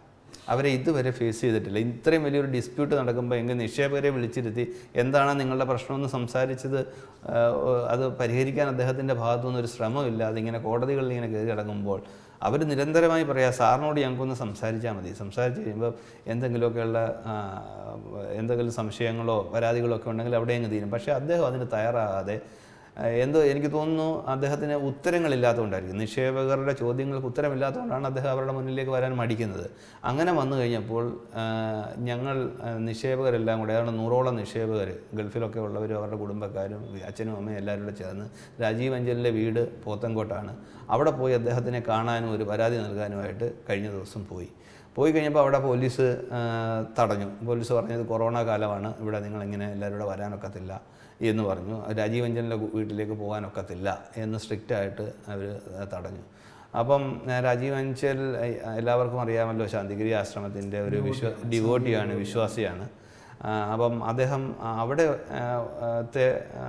അവരെ ഇതുവരെ ഫേസ് ചെയ്തിട്ടില്ല ഇത്രയും വലിയൊരു ഡിസ്പ്യൂട്ട് നടക്കുമ്പോൾ എങ്കിൽ നിക്ഷേപകരെ വിളിച്ചിരുത്തി എന്താണ് നിങ്ങളുടെ പ്രശ്നമെന്ന് സംസാരിച്ചത് ആ, അത് പരിഹരിക്കാൻ അദ്ദേഹത്തിൻ്റെ ഭാഗത്തുനിന്ന് ഒരു ശ്രമമില്ല അതിങ്ങനെ കോടതികളിൽ ഇങ്ങനെ കയറി കിടക്കുമ്പോൾ അവർ നിരന്തരമായി പറയാം സാറിനോട് ഞങ്ങൾക്കൊന്ന് സംസാരിച്ചാൽ മതി സംസാരിച്ച് കഴിയുമ്പോൾ എന്തെങ്കിലുമൊക്കെയുള്ള ആ, എന്തെങ്കിലും സംശയങ്ങളോ പരാതികളോ ഒക്കെ ഉണ്ടെങ്കിൽ അവിടെ അങ്ങ് തീരും പക്ഷേ അദ്ദേഹം അതിന് തയ്യാറാകാതെ ആ, എന്തോ എനിക്ക് തോന്നുന്നു അദ്ദേഹത്തിന് ഉത്തരങ്ങളില്ലാത്തതുകൊണ്ടായിരിക്കും നിക്ഷേപകരുടെ ചോദ്യങ്ങൾക്ക് ഉത്തരമില്ലാത്തതുകൊണ്ടാണ് അദ്ദേഹം അവരുടെ മുന്നിലേക്ക് വരാൻ മടിക്കുന്നത് അങ്ങനെ വന്നു കഴിഞ്ഞപ്പോൾ ആ, ഞങ്ങൾ ആ, നിക്ഷേപകരെല്ലാം കൂടെ ഏതാണ്ട് നൂറോളം നിക്ഷേപകർ ഗൾഫിലൊക്കെ ഉള്ളവരും അവരുടെ കുടുംബക്കാരും അച്ഛനും അമ്മയും എല്ലാവരും കൂടെ ചേർന്ന് രാജീവ് അഞ്ചലിൻ്റെ വീട് പോത്തൻകോട്ടാണ് അവിടെ പോയി അദ്ദേഹത്തിനെ കാണാനും ഒരു പരാതി നൽകാനുമായിട്ട് കഴിഞ്ഞ ദിവസം പോയി പോയി കഴിഞ്ഞപ്പോൾ അവിടെ പോലീസ് ആ, തടഞ്ഞു പോലീസ് പറഞ്ഞത് കൊറോണ കാലമാണ് ഇവിടെ നിങ്ങളിങ്ങനെ എല്ലാവരും കൂടെ വരാനൊക്കത്തില്ല എന്ന് പറഞ്ഞു രാജീവ് അഞ്ചലിൻ്റെ വീട്ടിലേക്ക് പോകാനൊക്കത്തില്ല എന്ന് സ്ട്രിക്റ്റായിട്ട് അവർ തടഞ്ഞു അപ്പം ആ, രാജീവ് അഞ്ചൽ എ- എല്ലാവർക്കും അറിയാമല്ലോ ശാന്തിഗിരി ആശ്രമത്തിൻ്റെ ഒരു വിശ്വ ഡിവോട്ടിയാണ് വിശ്വാസിയാണ് ആ, അപ്പം അദ്ദേഹം ആ, അവിടെ ആ, ആ, ത്തെ ആ,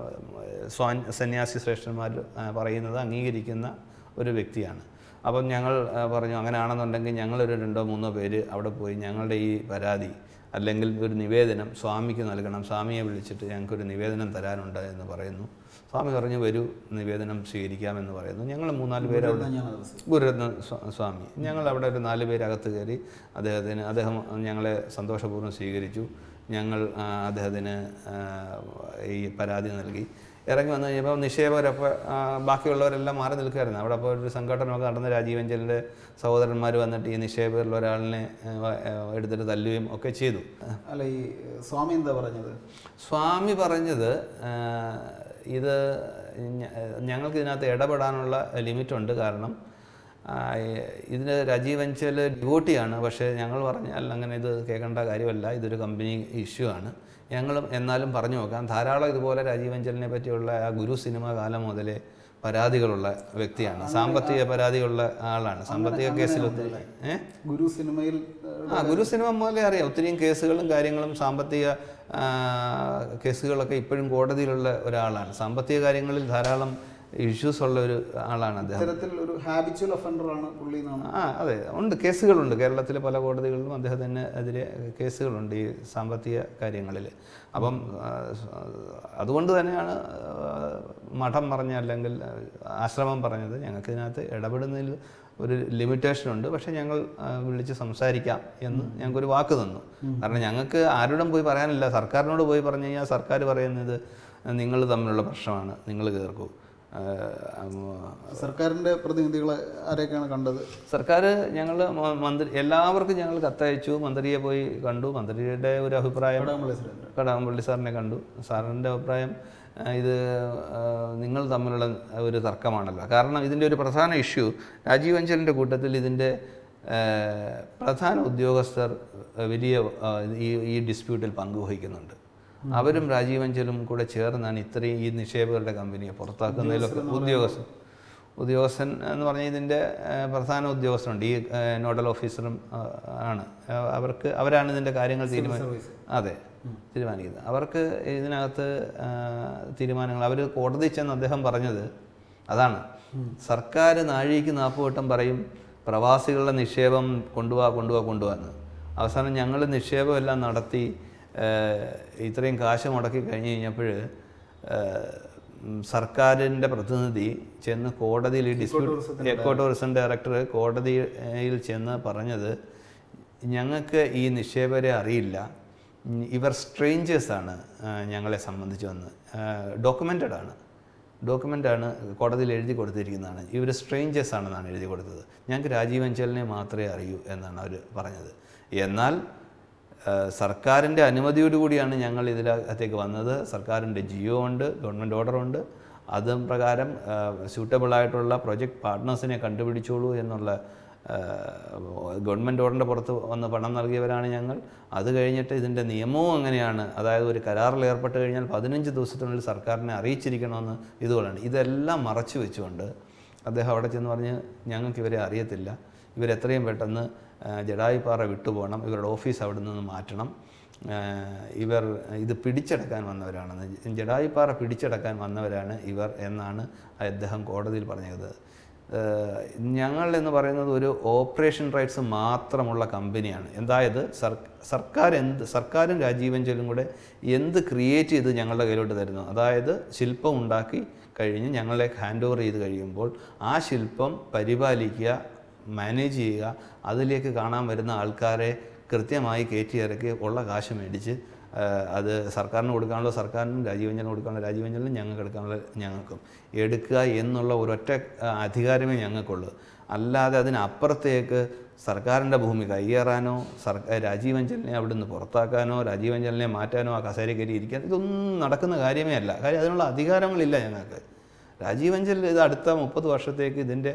സ്വാൻ സന്യാസി ശ്രേഷ്ഠന്മാർ ആ, പറയുന്നത് അംഗീകരിക്കുന്ന ഒരു വ്യക്തിയാണ് അപ്പം ഞങ്ങൾ ആ, പറഞ്ഞു അങ്ങനെയാണെന്നുണ്ടെങ്കിൽ ഞങ്ങളൊരു രണ്ടോ മൂന്നോ പേര് അവിടെ പോയി ഞങ്ങളുടെ ഈ പരാതി അല്ലെങ്കിൽ ഒരു നിവേദനം സ്വാമിക്ക് നൽകണം സ്വാമിയെ വിളിച്ചിട്ട് ഞങ്ങൾക്കൊരു നിവേദനം തരാനുണ്ട് എന്ന് പറയുന്നു സ്വാമി പറഞ്ഞു വരൂ നിവേദനം സ്വീകരിക്കാമെന്ന് പറയുന്നു ഞങ്ങൾ മൂന്നാല് പേര് അവിടെ ഗുരുരത്ന സ്വാ- സ്വാമി ഞങ്ങൾ അവിടെ ഒരു നാല് പേര് അകത്ത് കയറി അദ്ദേഹത്തിന് അദ്ദേഹം ഞങ്ങളെ സന്തോഷപൂർവ്വം സ്വീകരിച്ചു ഞങ്ങൾ ആ, അദ്ദേഹത്തിന് ആ, ഈ പരാതി നൽകി ഇറങ്ങി വന്നു കഴിഞ്ഞപ്പോൾ നിക്ഷേപകരപ്പോൾ ബാക്കിയുള്ളവരെല്ലാം മാറി നിൽക്കുമായിരുന്നു അവിടെ അപ്പോൾ ഒരു സംഘടനമൊക്കെ നടന്ന രാജീവഞ്ചലിൻ്റെ സഹോദരന്മാർ വന്നിട്ട് ഈ നിക്ഷേപകരിൽ ഒരാളിനെ ആ, ആ, എടുത്തിട്ട് തല്ലുകയും ഒക്കെ ചെയ്തു അല്ല ഈ സ്വാമി എന്താ പറഞ്ഞത് സ്വാമി പറഞ്ഞത് ആ, ഇത് ഞ- ഞങ്ങൾക്ക് ഇതിനകത്ത് ഇടപെടാനുള്ള ലിമിറ്റുണ്ട് കാരണം ആ, ഇതിന് രാജീവ് അഞ്ചൽ ഡ്യൂട്ടിയാണ് പക്ഷേ ഞങ്ങൾ പറഞ്ഞാൽ അങ്ങനെ ഇത് കേൾക്കേണ്ട കാര്യമല്ല ഇതൊരു കമ്പനി ഇഷ്യൂ ആണ് ഞങ്ങളും എന്നാലും പറഞ്ഞു നോക്കാം ധാരാളം ഇതുപോലെ രാജീവ് അഞ്ചലിനെ പറ്റിയുള്ള ആ ഗുരു സിനിമ കാലം മുതലേ പരാതികളുള്ള വ്യക്തിയാണ് സാമ്പത്തിക പരാതിയുള്ള ആളാണ് സാമ്പത്തിക കേസിൽ ഒത്തിരി ഏഹ് ഗുരു സിനിമയിൽ ആ ഗുരു സിനിമ മുതലേ അറിയാം ഒത്തിരിയും കേസുകളും കാര്യങ്ങളും സാമ്പത്തിക ആ, കേസുകളൊക്കെ ഇപ്പോഴും കോടതിയിലുള്ള ഒരാളാണ് സാമ്പത്തിക കാര്യങ്ങളിൽ ധാരാളം ഇഷ്യൂസ് ഉള്ള ഒരു ആളാണ് അദ്ദേഹം ഇത്തരത്തിൽ ഒരു ഹാബിച്വൽ ഒഫൻഡർ ആണ് പുള്ളി എന്നാണ് ആ അതെ ഉണ്ട് കേസുകളുണ്ട് കേരളത്തിലെ പല കോടതികളിലും അദ്ദേഹത്തിന് എതിരെ കേസുകളുണ്ട് ഈ സാമ്പത്തിക കാര്യങ്ങളിൽ അപ്പം ആ, അതുകൊണ്ട് തന്നെയാണ് ആ, മഠം പറഞ്ഞ അല്ലെങ്കിൽ ആശ്രമം പറഞ്ഞത് ഞങ്ങൾക്ക് ഇതിനകത്ത് ഇടപെടുന്നതിൽ ഒരു ലിമിറ്റേഷൻ ഉണ്ട് പക്ഷേ ഞങ്ങൾ ആ, വിളിച്ച് സംസാരിക്കാം എന്ന് ഞങ്ങൾക്കൊരു വാക്ക് തന്നു കാരണം ഞങ്ങൾക്ക് ആരോടും പോയി പറയാനില്ല സർക്കാരിനോട് പോയി പറഞ്ഞു കഴിഞ്ഞാൽ സർക്കാർ പറയുന്നത് നിങ്ങൾ തമ്മിലുള്ള പ്രശ്നമാണ് നിങ്ങൾ കേൾക്കൂ ആ, സർക്കാരിന്റെ പ്രതിനിധികളെ ആരെയൊക്കെയാണ് കണ്ടത് സർക്കാർ ഞങ്ങൾ മന്ത്രി എല്ലാവർക്കും ഞങ്ങൾ കത്തയച്ചു മന്ത്രിയെ പോയി കണ്ടു മന്ത്രിയുടെ ഒരു അഭിപ്രായം കടകംപള്ളി സുരേന്ദ്രൻ കടകംപള്ളി സാറിനെ കണ്ടു സാറിൻ്റെ അഭിപ്രായം ആ, ഇത് ആ, നിങ്ങൾ തമ്മിലുള്ള ഒരു തർക്കമാണല്ലോ കാരണം ഇതിൻ്റെ ഒരു പ്രധാന ഇഷ്യൂ രാജീവ് അഞ്ചലിൻ്റെ കൂട്ടത്തിൽ ഇതിൻ്റെ ആ, പ്രധാന ഉദ്യോഗസ്ഥർ വലിയ ആ, ഈ ഈ ഡിസ്പ്യൂട്ടിൽ പങ്കുവഹിക്കുന്നുണ്ട് അവരും രാജീവ് അഞ്ചലും കൂടെ ചേർന്നാണ് ഇത്രയും ഈ നിക്ഷേപകരുടെ കമ്പനിയെ പുറത്താക്കുന്നതിലൊക്കെ ഉദ്യോഗസ്ഥർ ഉദ്യോഗസ്ഥൻ എന്ന് പറഞ്ഞാൽ ഇതിൻ്റെ ഏഹ്, പ്രധാന ഉദ്യോഗസ്ഥനുണ്ട് ഈ ഏഹ്, നോഡൽ ഓഫീസറും ആ, ആണ് ആ, അവർക്ക് അവരാണ് ഇതിൻ്റെ കാര്യങ്ങൾ തീരുമാനിക്കുന്നത് അതെ തീരുമാനിക്കുന്നത് അവർക്ക് ഇതിനകത്ത് ആ, തീരുമാനങ്ങൾ അവർ കോടതി ചെന്ന് അദ്ദേഹം പറഞ്ഞത് അതാണ് സർക്കാർ നാഴിക്ക് നാൽപ്പത് പറയും പ്രവാസികളുടെ നിക്ഷേപം കൊണ്ടുപോവാ കൊണ്ടുപോവാ കൊണ്ടുപോകാന്ന് അവസാനം ഞങ്ങൾ നിക്ഷേപമെല്ലാം നടത്തി ഏഹ്, ഇത്രയും കാശ് മുടക്കി കഴിഞ്ഞ് കഴിഞ്ഞപ്പോൾ സർക്കാരിൻ്റെ പ്രതിനിധി ചെന്ന് കോടതിയിൽ ഈ ഡിസ്പ്യൂട്ട് എക്കോ ടൂറിസം ഡയറക്ടർ കോടതിയിൽ ചെന്ന് പറഞ്ഞത് ഞങ്ങൾക്ക് ഈ നിക്ഷേപരെ അറിയില്ല ഉം, ഇവർ സ്ട്രേഞ്ചേഴ്സാണ് ഞങ്ങളെ സംബന്ധിച്ച് വന്ന് ഡോക്യുമെൻറ്റഡ് ആണ് ഡോക്യുമെൻ്റ് ആണ് കോടതിയിൽ എഴുതി കൊടുത്തിരിക്കുന്നതാണ് ഇവർ സ്ട്രേഞ്ചേഴ്സ് ആണെന്നാണ് എഴുതി കൊടുത്തത് ഞങ്ങൾക്ക് രാജീവ് അഞ്ചലിനെ മാത്രമേ അറിയൂ എന്നാണ് അവർ പറഞ്ഞത് എന്നാൽ ആ, സർക്കാരിൻ്റെ അനുമതിയോടുകൂടിയാണ് ഞങ്ങൾ ഇതിനകത്തേക്ക് വന്നത് സർക്കാരിൻ്റെ ജിയോ ഉണ്ട് ഗവൺമെൻറ് ഓർഡറുണ്ട് അതും പ്രകാരം സ്യൂട്ടബിൾ ആയിട്ടുള്ള പ്രൊജക്ട് പാർട്ട്നേഴ്സിനെ കണ്ടുപിടിച്ചോളൂ എന്നുള്ള ഗവൺമെൻറ് ഓർഡറിൻ്റെ പുറത്ത് വന്ന് പണം നൽകിയവരാണ് ഞങ്ങൾ അത് കഴിഞ്ഞിട്ട് ഇതിൻ്റെ നിയമവും അങ്ങനെയാണ് അതായത് ഒരു കരാറിൽ ഏർപ്പെട്ട് കഴിഞ്ഞാൽ പതിനഞ്ച് ദിവസത്തിനുള്ളിൽ സർക്കാരിനെ അറിയിച്ചിരിക്കണമെന്ന് ഇതുപോലെയാണ് ഇതെല്ലാം മറച്ചു വെച്ചുകൊണ്ട് അദ്ദേഹം അവിടെ ചെന്ന് പറഞ്ഞ് ഞങ്ങൾക്ക് ഇവരെ അറിയത്തില്ല ഇവരെത്രയും പെട്ടെന്ന് ആ, ജഡായിപ്പാറ വിട്ടുപോകണം ഇവരുടെ ഓഫീസ് അവിടെ നിന്ന് മാറ്റണം ആ, ഇവർ ഇത് പിടിച്ചെടുക്കാൻ വന്നവരാണെന്ന് ജഡായിപ്പാറ പിടിച്ചെടുക്കാൻ വന്നവരാണ് ഇവർ എന്നാണ് അദ്ദേഹം കോടതിയിൽ പറഞ്ഞത് ഏഹ്, ഞങ്ങൾ എന്ന് പറയുന്നത് ഒരു ഓപ്പറേഷൻ റൈറ്റ്സ് മാത്രമുള്ള കമ്പനിയാണ് എന്തായത് സർ സർക്കാർ എന്ത് സർക്കാരും രാജീവഞ്ചലും കൂടെ എന്ത് ക്രിയേറ്റ് ചെയ്ത് ഞങ്ങളുടെ കയ്യിലോട്ട് തരുന്നു അതായത് ശില്പം ഉണ്ടാക്കി കഴിഞ്ഞ് ഞങ്ങളെ ഹാൻഡ് ഓവർ ചെയ്ത് കഴിയുമ്പോൾ ആ ശില്പം പരിപാലിക്കുക മാനേജ് ചെയ്യുക അതിലേക്ക് കാണാൻ വരുന്ന ആൾക്കാരെ കൃത്യമായി കയറ്റി ഇറക്കി ഉള്ള കാശ് മേടിച്ച് ആ, അത് സർക്കാരിന് കൊടുക്കാനുള്ള സർക്കാരിനും രാജീവഞ്ചലിന് കൊടുക്കാനുള്ള രാജീവഞ്ചലിനും ഞങ്ങൾക്ക് എടുക്കാനുള്ള ഞങ്ങൾക്കും എടുക്കുക എന്നുള്ള ഒരൊറ്റ ആ, അധികാരമേ ഞങ്ങൾക്കുള്ളൂ അല്ലാതെ അതിനപ്പുറത്തേക്ക് സർക്കാരിൻ്റെ ഭൂമി കയ്യേറാനോ സർക്കാർ രാജീവഞ്ചലിനെ അവിടുന്ന് പുറത്താക്കാനോ രാജീവഞ്ചലിനെ മാറ്റാനോ ആ കസേര കയറി ഇരിക്കാൻ ഇതൊന്നും നടക്കുന്ന കാര്യമേ അല്ല കാര്യം അതിനുള്ള അധികാരങ്ങളില്ല ഞങ്ങൾക്ക് രാജീവഞ്ചൽ ഇത് അടുത്ത മുപ്പത് വർഷത്തേക്ക് ഇതിൻ്റെ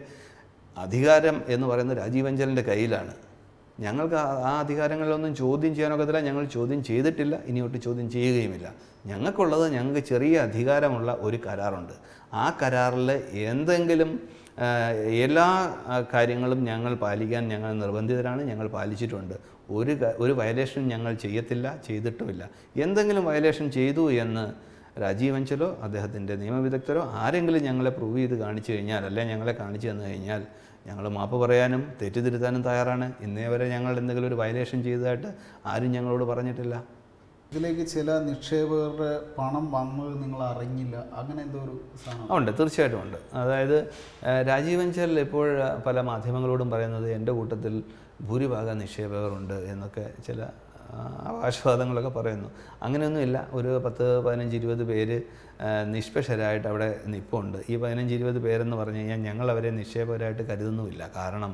അധികാരം എന്ന് പറയുന്നത് രാജീവഞ്ചലിൻ്റെ കയ്യിലാണ് ഞങ്ങൾക്ക് ആ ആ അധികാരങ്ങളിലൊന്നും ചോദ്യം ചെയ്യാനൊക്കത്തില്ല ഞങ്ങൾ ചോദ്യം ചെയ്തിട്ടില്ല ഇനിയൊട്ട് ചോദ്യം ചെയ്യുകയുമില്ല ഞങ്ങൾക്കുള്ളത് ഞങ്ങൾക്ക് ചെറിയ അധികാരമുള്ള ഒരു കരാറുണ്ട് ആ കരാറിൽ എന്തെങ്കിലും ആ, എല്ലാ ആ, കാര്യങ്ങളും ഞങ്ങൾ പാലിക്കാൻ ഞങ്ങൾ നിർബന്ധിതരാണ് ഞങ്ങൾ പാലിച്ചിട്ടുണ്ട് ഒരു ക- ഒരു വയലേഷൻ ഞങ്ങൾ ചെയ്യത്തില്ല ചെയ്തിട്ടുമില്ല എന്തെങ്കിലും വയലേഷൻ ചെയ്തു എന്ന് രാജീവ് അഞ്ചലോ അദ്ദേഹത്തിൻ്റെ നിയമവിദഗ്ധരോ ആരെങ്കിലും ഞങ്ങളെ പ്രൂവ് ചെയ്ത് കാണിച്ചു കഴിഞ്ഞാൽ അല്ലെ ഞങ്ങളെ കാണിച്ചു തന്നു കഴിഞ്ഞാൽ ഞങ്ങൾ മാപ്പ് പറയാനും തെറ്റുതിരുത്താനും തയ്യാറാണ് ഇന്നേ വരെ ഞങ്ങൾ എന്തെങ്കിലും ഒരു വയലേഷൻ ചെയ്തതായിട്ട് ആരും ഞങ്ങളോട് പറഞ്ഞിട്ടില്ല ഇതിലേക്ക് ചില നിക്ഷേപകരുടെ പണം വന്നത് നിങ്ങൾ അറിഞ്ഞില്ല അങ്ങനെ എന്തോ ഒരു സാധനം ആ, ഉണ്ട് തീർച്ചയായിട്ടും ഉണ്ട് അതായത് ഏഹ്, രാജീവ് അഞ്ചൽ ഇപ്പോൾ പല മാധ്യമങ്ങളോടും പറയുന്നത് എൻ്റെ കൂട്ടത്തിൽ ഭൂരിഭാഗം നിക്ഷേപകരുണ്ട് എന്നൊക്കെ ചില ആ, അവകാശവാദങ്ങളൊക്കെ പറയുന്നു അങ്ങനെയൊന്നുമില്ല ഒരു പത്ത് പതിനഞ്ച് ഇരുപത് പേര് ആ, നിഷ്പക്ഷരായിട്ട് അവിടെ നിൽപ്പുണ്ട് ഈ പതിനഞ്ച് ഇരുപത് പേരെന്ന് പറഞ്ഞു കഴിഞ്ഞാൽ ഞങ്ങൾ അവരെ നിക്ഷേപകരായിട്ട് കരുതുന്നുമില്ല കാരണം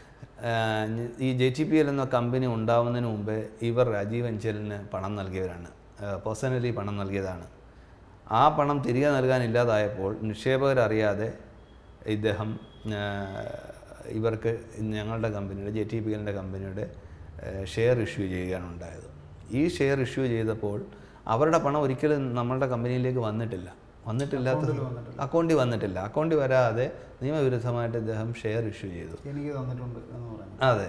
ആ, ഞ- ഈ ജെ ടി പി എൽ എന്ന കമ്പനി ഉണ്ടാവുന്നതിന് മുമ്പേ ഇവർ രാജീവ് അഞ്ചലിന് പണം നൽകിയവരാണ് പേഴ്സണലി പണം നൽകിയതാണ് ആ പണം തിരികെ നൽകാനില്ലാതായപ്പോൾ നിക്ഷേപകരറിയാതെ ഇദ്ദേഹം ആ, ഇവർക്ക് ഞങ്ങളുടെ കമ്പനിയുടെ ജെ ടി പി എല്ലിൻ്റെ കമ്പനിയുടെ ഷെയർ ഇഷ്യൂ ചെയ്യുകയാണ് ഉണ്ടായത് ഈ ഷെയർ ഇഷ്യൂ ചെയ്തപ്പോൾ അവരുടെ പണം ഒരിക്കലും നമ്മളുടെ കമ്പനിയിലേക്ക് വന്നിട്ടില്ല വന്നിട്ടില്ലാത്ത അക്കൗണ്ടിൽ വന്നിട്ടില്ല അക്കൗണ്ടിൽ വരാതെ നിയമവിരുദ്ധമായിട്ട് ഇദ്ദേഹം ഷെയർ ഇഷ്യൂ ചെയ്തു എനിക്ക് തന്നിട്ടുണ്ട് എന്ന് പറഞ്ഞു അതെ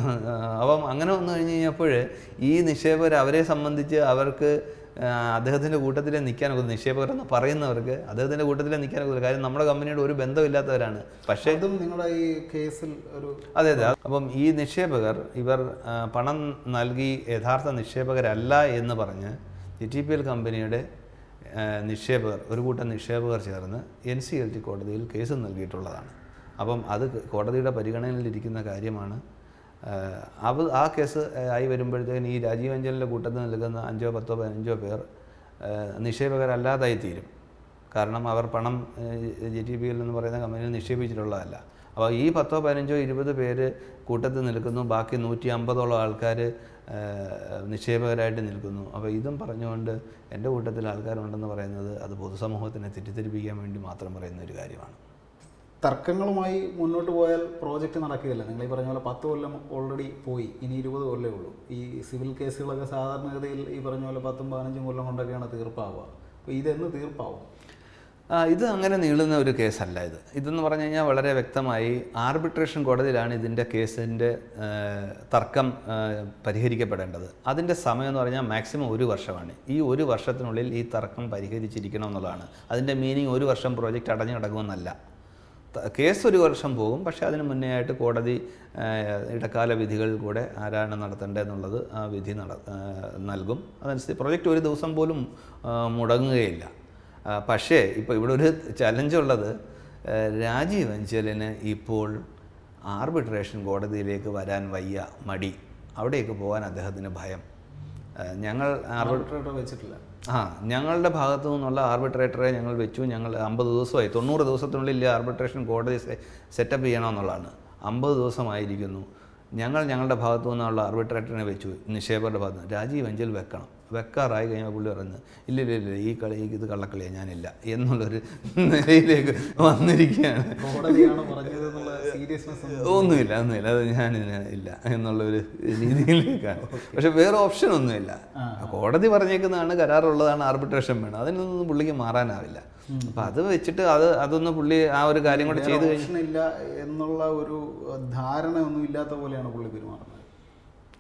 അപ്പം അങ്ങനെ വന്നു കഴിഞ്ഞ് കഴിഞ്ഞപ്പോൾ ഈ നിക്ഷേപകർ അവരെ സംബന്ധിച്ച് അവർക്ക് ആ, അദ്ദേഹത്തിൻ്റെ കൂട്ടത്തിലെ നിൽക്കാനൊക്കെ നിക്ഷേപകരെന്ന് പറയുന്നവർക്ക് അദ്ദേഹത്തിൻ്റെ കൂട്ടത്തിലെ നിൽക്കാനൊക്കെ കാര്യം നമ്മുടെ കമ്പനിയോട് ഒരു ബന്ധമില്ലാത്തവരാണ് പക്ഷേ അതും നിങ്ങളുടെ ഈ കേസിൽ ഒരു അതെ അതെ അപ്പം ഈ നിക്ഷേപകർ ഇവർ ആ, പണം നൽകി യഥാർത്ഥ നിക്ഷേപകരല്ല എന്ന് പറഞ്ഞ് ജി ടി പി എൽ കമ്പനിയുടെ ആ, നിക്ഷേപകർ ഒരു കൂട്ടം നിക്ഷേപകർ ചേർന്ന് എൻ സി എൽ ടി കോടതിയിൽ കേസ് നൽകിയിട്ടുള്ളതാണ് അപ്പം അത് കോടതിയുടെ പരിഗണനയിലിരിക്കുന്ന കാര്യമാണ് ആ, അവ ആ കേസ് ആയി വരുമ്പോഴത്തേക്കും ഈ രാജീവ് അഞ്ചലിൻ്റെ കൂട്ടത്തിൽ നിൽക്കുന്ന അഞ്ചോ പത്തോ പതിനഞ്ചോ പേർ ആ, നിക്ഷേപകരല്ലാതായി തീരും കാരണം അവർ പണം ജെ ടി പി എൽ എന്ന് പറയുന്ന കമ്പനിയിൽ നിക്ഷേപിച്ചിട്ടുള്ളതല്ല അപ്പോൾ ഈ പത്തോ പതിനഞ്ചോ ഇരുപത് പേര് കൂട്ടത്തിൽ നിൽക്കുന്നു ബാക്കി നൂറ്റി അമ്പതോളം ആൾക്കാർ നിക്ഷേപകരായിട്ട് നിൽക്കുന്നു അപ്പോൾ ഇതും പറഞ്ഞുകൊണ്ട് എൻ്റെ കൂട്ടത്തിൽ ആൾക്കാരുണ്ടെന്ന് പറയുന്നത് അത് പൊതുസമൂഹത്തിനെ തെറ്റിദ്ധരിപ്പിക്കാൻ വേണ്ടി മാത്രം പറയുന്ന ഒരു കാര്യമാണ് തർക്കങ്ങളുമായി മുന്നോട്ട് പോയാൽ പ്രോജക്റ്റ് നടക്കുകയില്ല നിങ്ങൾ ഈ പറഞ്ഞ പോലെ പത്ത് കൊല്ലം ഓൾറെഡി പോയി ഇനി ഇരുപത് കൊല്ലമേ ഉള്ളൂ ഈ സിവിൽ കേസുകളൊക്കെ സാധാരണഗതിയിൽ ഈ പറഞ്ഞ പോലെ പത്തും പതിനഞ്ചും കൊല്ലം കൊണ്ടൊക്കെയാണ് തീർപ്പാവുക അപ്പോൾ ഇതെന്ന് തീർപ്പാവും ആ, ഇത് അങ്ങനെ നീളുന്ന ഒരു കേസല്ല ഇത് ഇതെന്ന് പറഞ്ഞു കഴിഞ്ഞാൽ വളരെ വ്യക്തമായി ആർബിട്രേഷൻ കോടതിയിലാണ് ഇതിൻ്റെ കേസിൻ്റെ ആ, തർക്കം ആ, പരിഹരിക്കപ്പെടേണ്ടത് അതിൻ്റെ സമയം എന്ന് പറഞ്ഞാൽ മാക്സിമം ഒരു വർഷമാണ് ഈ ഒരു വർഷത്തിനുള്ളിൽ ഈ തർക്കം പരിഹരിച്ചിരിക്കണം എന്നുള്ളതാണ് അതിൻ്റെ മീനിങ് ഒരു വർഷം പ്രോജക്റ്റ് അടഞ്ഞു കിടക്കുമെന്നല്ല ത- കേസ് ഒരു വർഷം പോകും പക്ഷേ അതിന് മുന്നേ ആയിട്ട് കോടതി ആ, ഇടക്കാല വിധികൾ കൂടെ ആരാണ് നടത്തേണ്ടതെന്നുള്ളത് ആ വിധി നട ആ, നൽകും അതനുസരിച്ച് പ്രൊജക്റ്റ് ഒരു ദിവസം പോലും ആ, മുടങ്ങുകയില്ല ആ, പക്ഷേ ഇപ്പോൾ ഇവിടെ ഒരു ചലഞ്ച് ഉള്ളത് ആ, രാജീവ് അഞ്ചലിന് ഇപ്പോൾ ആർബിട്രേഷൻ കോടതിയിലേക്ക് വരാൻ വയ്യ മടി അവിടേക്ക് പോകാൻ അദ്ദേഹത്തിന് ഭയം ആ, ഞങ്ങൾ ആർബി ആർബിട്രേറ്റർ വെച്ചിട്ടില്ല ആ ഞങ്ങളുടെ ഭാഗത്തു നിന്നുള്ള ആർബിട്രേറ്ററെ ഞങ്ങൾ വെച്ചു ഞങ്ങൾ അമ്പത് ദിവസമായി തൊണ്ണൂറ് ദിവസത്തിനുള്ളിൽ ഈ ആർബിട്രേഷൻ കോടതി സെ- സെറ്റപ്പ് ചെയ്യണമെന്നുള്ളതാണ് അമ്പത് ദിവസമായിരിക്കുന്നു ഞങ്ങൾ ഞങ്ങളുടെ ഭാഗത്തു നിന്നുള്ള ആർബിട്രേറ്ററിനെ വെച്ചു നിക്ഷേപകരുടെ ഭാഗത്ത് നിന്ന് രാജീവ് അഞ്ചൽ വെക്കണം വെക്കാറായി കഴിഞ്ഞാൽ പുള്ളി പറഞ്ഞു ഇല്ല ഇല്ല ഇല്ല ഈ കളി ഇത് കള്ളക്കളിയാണ് ഞാനില്ല എന്നുള്ളൊരു നിലയിലേക്ക് വന്നിരിക്കുകയാണ് കോടതിയാണ് പറഞ്ഞത് എന്നുള്ള സീരിയസ്നെസ് ഒന്നുമില്ല ഒന്നുമില്ല അത് ഞാൻ ഇതിന് ഇല്ല എന്നുള്ള ഒരു രീതിയിലേക്കാണ് പക്ഷെ വേറെ ഓപ്ഷൻ ഒന്നുമില്ല കോടതി പറഞ്ഞേക്കുന്നതാണ് കരാറുള്ളതാണ് ആർബിട്രേഷൻ വേണം അതിനൊന്നും പുള്ളിക്ക് മാറാനാവില്ല അപ്പം അത് വെച്ചിട്ട് അത് അതൊന്ന് പുള്ളി ആ ഒരു കാര്യം കൂടെ ചെയ്ത് കഴിഞ്ഞ് ഓപ്ഷൻ ഇല്ല എന്നുള്ള ഒരു ധാരണ ഒന്നും ഇല്ലാത്ത പോലെയാണ് പുള്ളി പെരുമാറുന്നത്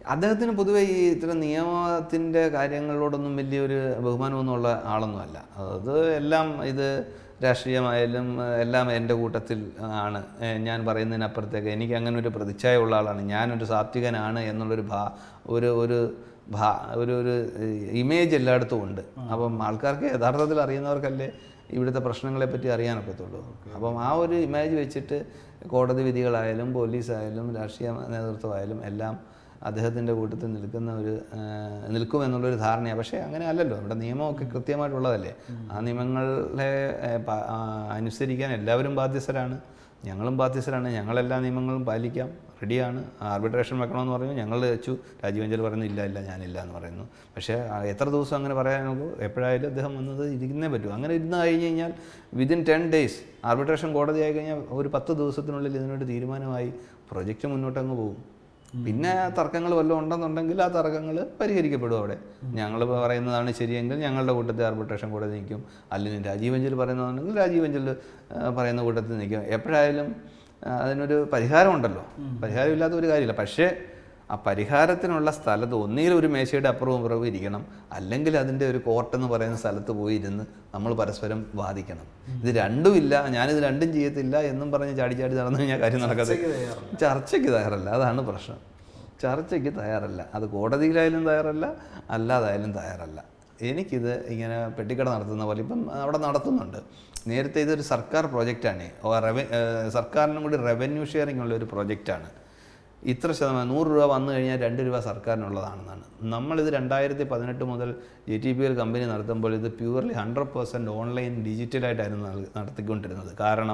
അദ്ദേഹത്തിന് പൊതുവേ ഈ ഇത്തരം നിയമത്തിൻ്റെ കാര്യങ്ങളോടൊന്നും വലിയൊരു ബഹുമാനമൊന്നുമുള്ള ആളൊന്നുമല്ല അത് എല്ലാം ഇത് രാഷ്ട്രീയമായാലും ഏഹ്, എല്ലാം എൻ്റെ കൂട്ടത്തിൽ ആണ് ഏഹ്, ഞാൻ പറയുന്നതിനപ്പുറത്തേക്ക് എനിക്ക് അങ്ങനെ ഒരു പ്രതിച്ഛായ ഉള്ള ആളാണ് ഞാനൊരു സാത്വികനാണ് എന്നുള്ളൊരു ഭാ ഒരു ഒരു ഭാ ഒരു ഒരു ഇമേജ് എല്ലായിടത്തും ഉണ്ട് അപ്പം ആൾക്കാർക്ക് യഥാർത്ഥത്തിൽ അറിയുന്നവർക്കല്ലേ ഇവിടുത്തെ പ്രശ്നങ്ങളെ പറ്റി അറിയാനൊക്കത്തുള്ളൂ അപ്പം ആ ഒരു ഇമേജ് വെച്ചിട്ട് കോടതി വിധികളായാലും പോലീസായാലും രാഷ്ട്രീയ നേതൃത്വമായാലും എല്ലാം അദ്ദേഹത്തിൻ്റെ കൂട്ടത്തിൽ നിൽക്കുന്ന ഒരു ആ, നിൽക്കുമെന്നുള്ളൊരു ധാരണയാണ് പക്ഷേ അങ്ങനെ അല്ലല്ലോ ഇവിടെ നിയമമൊക്കെ കൃത്യമായിട്ടുള്ളതല്ലേ ആ നിയമങ്ങളെ ഏ, പ- ആ, അനുസരിക്കാൻ എല്ലാവരും ബാധ്യസ്ഥരാണ് ഞങ്ങളും ബാധ്യസ്ഥരാണ് ഞങ്ങളെല്ലാ നിയമങ്ങളും പാലിക്കാം റെഡിയാണ് ആർബിട്രേഷൻ വെക്കണമെന്ന് പറഞ്ഞു ഞങ്ങൾ വെച്ചു രാജീവഞ്ചൽ പറയുന്നു ഇല്ല ഇല്ല ഞാനില്ല എന്ന് പറയുന്നു പക്ഷേ ആ, എത്ര ദിവസം അങ്ങനെ പറയാനൊക്കെ എപ്പോഴായാലും അദ്ദേഹം വന്നത് ഇരിക്കുന്നേ പറ്റൂ അങ്ങനെ ഇരുന്ന് കഴിഞ്ഞ് കഴിഞ്ഞാൽ വിതിൻ ടെൻ ഡേയ്സ് ആർബിട്രേഷൻ കോടതിയായി കഴിഞ്ഞാൽ ഒരു പത്ത് ദിവസത്തിനുള്ളിൽ ഇതിനൊരു തീരുമാനമായി പ്രൊജക്റ്റ് മുന്നോട്ടങ്ങ് പോകും പിന്നെ തർക്കങ്ങൾ വല്ലതും ഉണ്ടെന്നുണ്ടെങ്കിൽ ആ തർക്കങ്ങൾ പരിഹരിക്കപ്പെടും അവിടെ ഞങ്ങൾ പറയുന്നതാണ് ശരിയെങ്കിൽ ഞങ്ങളുടെ കൂട്ടത്തിൽ ആർബിട്രേഷൻ കോടതി നിൽക്കും അല്ലെങ്കിൽ രാജീവഞ്ചൽ പറയുന്നതാണെങ്കിൽ രാജീവഞ്ചൽ പറയുന്ന കൂട്ടത്തിൽ നിൽക്കും എപ്പോഴായാലും ആ, അതിനൊരു പരിഹാരമുണ്ടല്ലോ പരിഹാരമില്ലാത്ത ഒരു കാര്യമില്ല പക്ഷേ ആ പരിഹാരത്തിനുള്ള സ്ഥലത്ത് ഒന്നുകിൽ ഒരു മേശയുടെ അപ്പുറവും ഇപ്പുറവും ഇരിക്കണം അല്ലെങ്കിൽ അതിൻ്റെ ഒരു കോർട്ട് എന്ന് പറയുന്ന സ്ഥലത്ത് പോയി ഇരുന്ന് നമ്മൾ പരസ്പരം വാദിക്കണം ഇത് രണ്ടുമില്ല ഞാനിത് രണ്ടും ചെയ്യത്തില്ല എന്നും പറഞ്ഞ് ചാടി ചാടി നടന്നു കഴിഞ്ഞാൽ കാര്യം നടക്കാതെ ചർച്ചയ്ക്ക് തയ്യാറല്ല അതാണ് പ്രശ്നം ചർച്ചയ്ക്ക് തയ്യാറല്ല അത് കോടതിയിലായാലും തയ്യാറല്ല അല്ലാതായാലും തയ്യാറല്ല എനിക്കിത് ഇങ്ങനെ പെട്ടിക്കട നടത്തുന്ന പോലെ ഇപ്പം അവിടെ നടത്തുന്നുണ്ട് നേരത്തെ ഇതൊരു സർക്കാർ പ്രോജക്റ്റാണ് റവ സർക്കാരിനും കൂടി റവന്യൂ ഷെയറിംഗ് ഉള്ള ഒരു പ്രോജക്റ്റാണ് ഇത്ര ശതമാനം നൂറ് രൂപ വന്നു കഴിഞ്ഞാൽ രണ്ട് രൂപ സർക്കാരിനുള്ളതാണെന്നാണ് നമ്മളിത് രണ്ടായിരത്തി പതിനെട്ട് മുതൽ ജെ ടി പി എൽ കമ്പനി നടത്തുമ്പോൾ ഇത് പ്യൂർലി ഹൺഡ്രഡ് പെർസെൻറ്റ് ഓൺലൈൻ ഡിജിറ്റലായിട്ടായിരുന്നു നട- നടത്തിക്കൊണ്ടിരുന്നത് കാരണം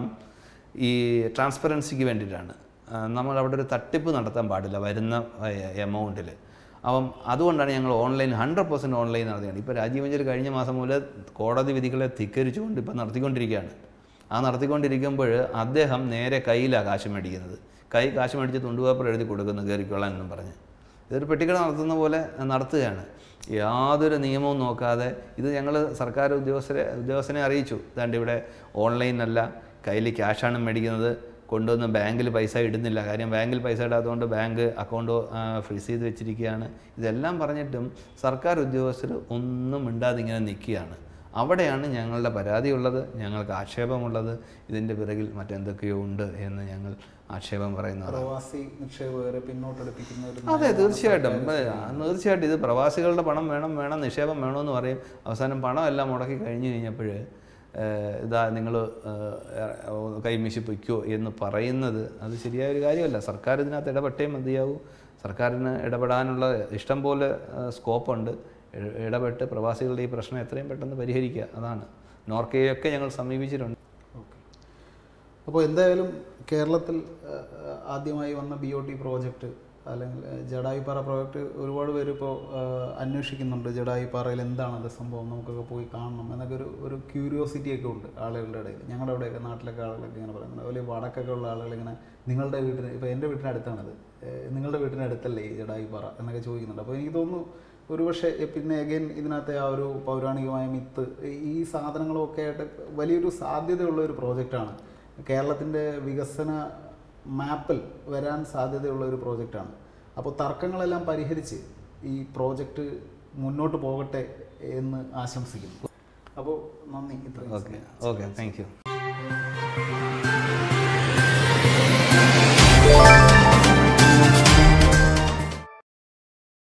ഈ ട്രാൻസ്പെറൻസിക്ക് വേണ്ടിയിട്ടാണ് ആ, നമ്മൾ അവിടെ ഒരു തട്ടിപ്പ് നടത്താൻ പാടില്ല വരുന്ന എമൗണ്ടിൽ അപ്പം അതുകൊണ്ടാണ് ഞങ്ങൾ ഓൺലൈൻ ഹൺഡ്രഡ് പെർസെൻറ്റ് ഓൺലൈൻ നടത്തുകയാണ് ഇപ്പോൾ രാജീവഞ്ചൽ കഴിഞ്ഞ മാസം മുതൽ കോടതി വിധികളെ ധിക്കരിച്ചുകൊണ്ട് ഇപ്പോൾ നടത്തിക്കൊണ്ടിരിക്കുകയാണ് ആ നടത്തിക്കൊണ്ടിരിക്കുമ്പോൾ അദ്ദേഹം നേരെ കയ്യിലാണ് കാശ് മേടിക്കുന്നത് കൈ കാശ് മേടിച്ച് തുണ്ടുപേപ്പർ എഴുതി കൊടുക്കുന്നു കയറിക്കൊള്ളാൻ എന്നും പറഞ്ഞ് ഇതൊരു പെട്ടിക്കട നടത്തുന്ന പോലെ നടത്തുകയാണ് യാതൊരു നിയമവും നോക്കാതെ ഇത് ഞങ്ങൾ സർക്കാർ ഉദ്യോഗസ്ഥരെ ഉദ്യോഗസ്ഥനെ അറിയിച്ചു ഇതാണ്ട് ഇവിടെ ഓൺലൈൻ അല്ല കയ്യിൽ ക്യാഷാണ് മേടിക്കുന്നത് കൊണ്ടുവന്ന് ബാങ്കിൽ പൈസ ഇടുന്നില്ല കാര്യം ബാങ്കിൽ പൈസ ഇടാത്തതുകൊണ്ട് ബാങ്ക് അക്കൗണ്ട് ഫ്രീസ് ചെയ്ത് വെച്ചിരിക്കുകയാണ് ഇതെല്ലാം പറഞ്ഞിട്ടും സർക്കാർ ഉദ്യോഗസ്ഥർ ഒന്നും മിണ്ടാതെ ഇങ്ങനെ നിൽക്കുകയാണ് അവിടെയാണ് ഞങ്ങളുടെ പരാതിയുള്ളത് ഞങ്ങൾക്ക് ആക്ഷേപമുള്ളത് ഇതിൻ്റെ പിറകിൽ മറ്റെന്തൊക്കെയോ ഉണ്ട് എന്ന് ഞങ്ങൾ ആക്ഷേപം പറയുന്നത് പ്രവാസി നിക്ഷേപകരെ പിന്നോട്ടെടുപ്പിക്കുന്ന ഒരു അതെ തീർച്ചയായിട്ടും ഇപ്പം തീർച്ചയായിട്ടും ഇത് പ്രവാസികളുടെ പണം വേണം വേണം നിക്ഷേപം വേണമെന്ന് പറയും അവസാനം പണം എല്ലാം മുടക്കി കഴിഞ്ഞ് കഴിഞ്ഞപ്പോൾ ഇതാ നിങ്ങൾ കൈമീശി പൊയ്ക്കോ എന്ന് പറയുന്നത് അത് ശരിയായ ഒരു കാര്യമല്ല സർക്കാർ ഇതിനകത്ത് ഇടപെട്ടേ മതിയാവൂ സർക്കാരിന് ഇടപെടാനുള്ള ഇഷ്ടം പോലെ സ്കോപ്പുണ്ട് ഇടപെട്ട് പ്രവാസികളുടെ ഈ പ്രശ്നം എത്രയും പെട്ടെന്ന് പരിഹരിക്കുക അതാണ് നോർക്കയൊക്കെ ഞങ്ങൾ സമീപിച്ചിട്ടുണ്ട് ഓക്കെ അപ്പോൾ എന്തായാലും കേരളത്തിൽ ആ, ആ, ആദ്യമായി വന്ന ബി ഒ ടി പ്രോജക്റ്റ് അല്ലെങ്കിൽ ആ, ജഡായിപ്പാറ പ്രോജക്റ്റ് ഒരുപാട് പേര് ഇപ്പോൾ അന്വേഷിക്കുന്നുണ്ട് ജഡായിപ്പാറയിൽ എന്താണ് അത് സംഭവം നമുക്കൊക്കെ പോയി കാണണം എന്നൊക്കെ ഒരു ഒരു ക്യൂരിയോസിറ്റി ഒക്കെ ഉണ്ട് ആളുകളുടെ ഇടയിൽ ഞങ്ങളുടെ അവിടെയൊക്കെ നാട്ടിലൊക്കെ ആളുകളൊക്കെ ഇങ്ങനെ പറയുന്നുണ്ട് അതുപോലെ വടക്കൊക്കെ ഉള്ള ആളുകൾ ഇങ്ങനെ നിങ്ങളുടെ വീട്ടിന് ഇപ്പോൾ എൻ്റെ വീട്ടിനടുത്താണത് ഏഹ് നിങ്ങളുടെ വീട്ടിനടുത്തല്ലേ ഈ ജഡായിപ്പാറ എന്നൊക്കെ ചോദിക്കുന്നുണ്ട് അപ്പോൾ എനിക്ക് തോന്നുന്നു ഒരുപക്ഷെ പിന്നെ അഗൈൻ ഇതിനകത്തെ ആ ഒരു പൗരാണികമായ മിത്ത് ഈ സാധനങ്ങളൊക്കെ ആയിട്ട് വലിയൊരു സാധ്യതയുള്ള ഒരു പ്രോജക്റ്റാണ് കേരളത്തിൻ്റെ വികസന മാപ്പിൽ വരാൻ സാധ്യതയുള്ള ഒരു പ്രോജക്റ്റാണ് അപ്പോൾ തർക്കങ്ങളെല്ലാം പരിഹരിച്ച് ഈ പ്രോജക്റ്റ് മുന്നോട്ട് പോകട്ടെ എന്ന് ആശംസിക്കുന്നു അപ്പോൾ നന്ദി ഇത്രയും ഓക്കെ സമയം. Okay thank you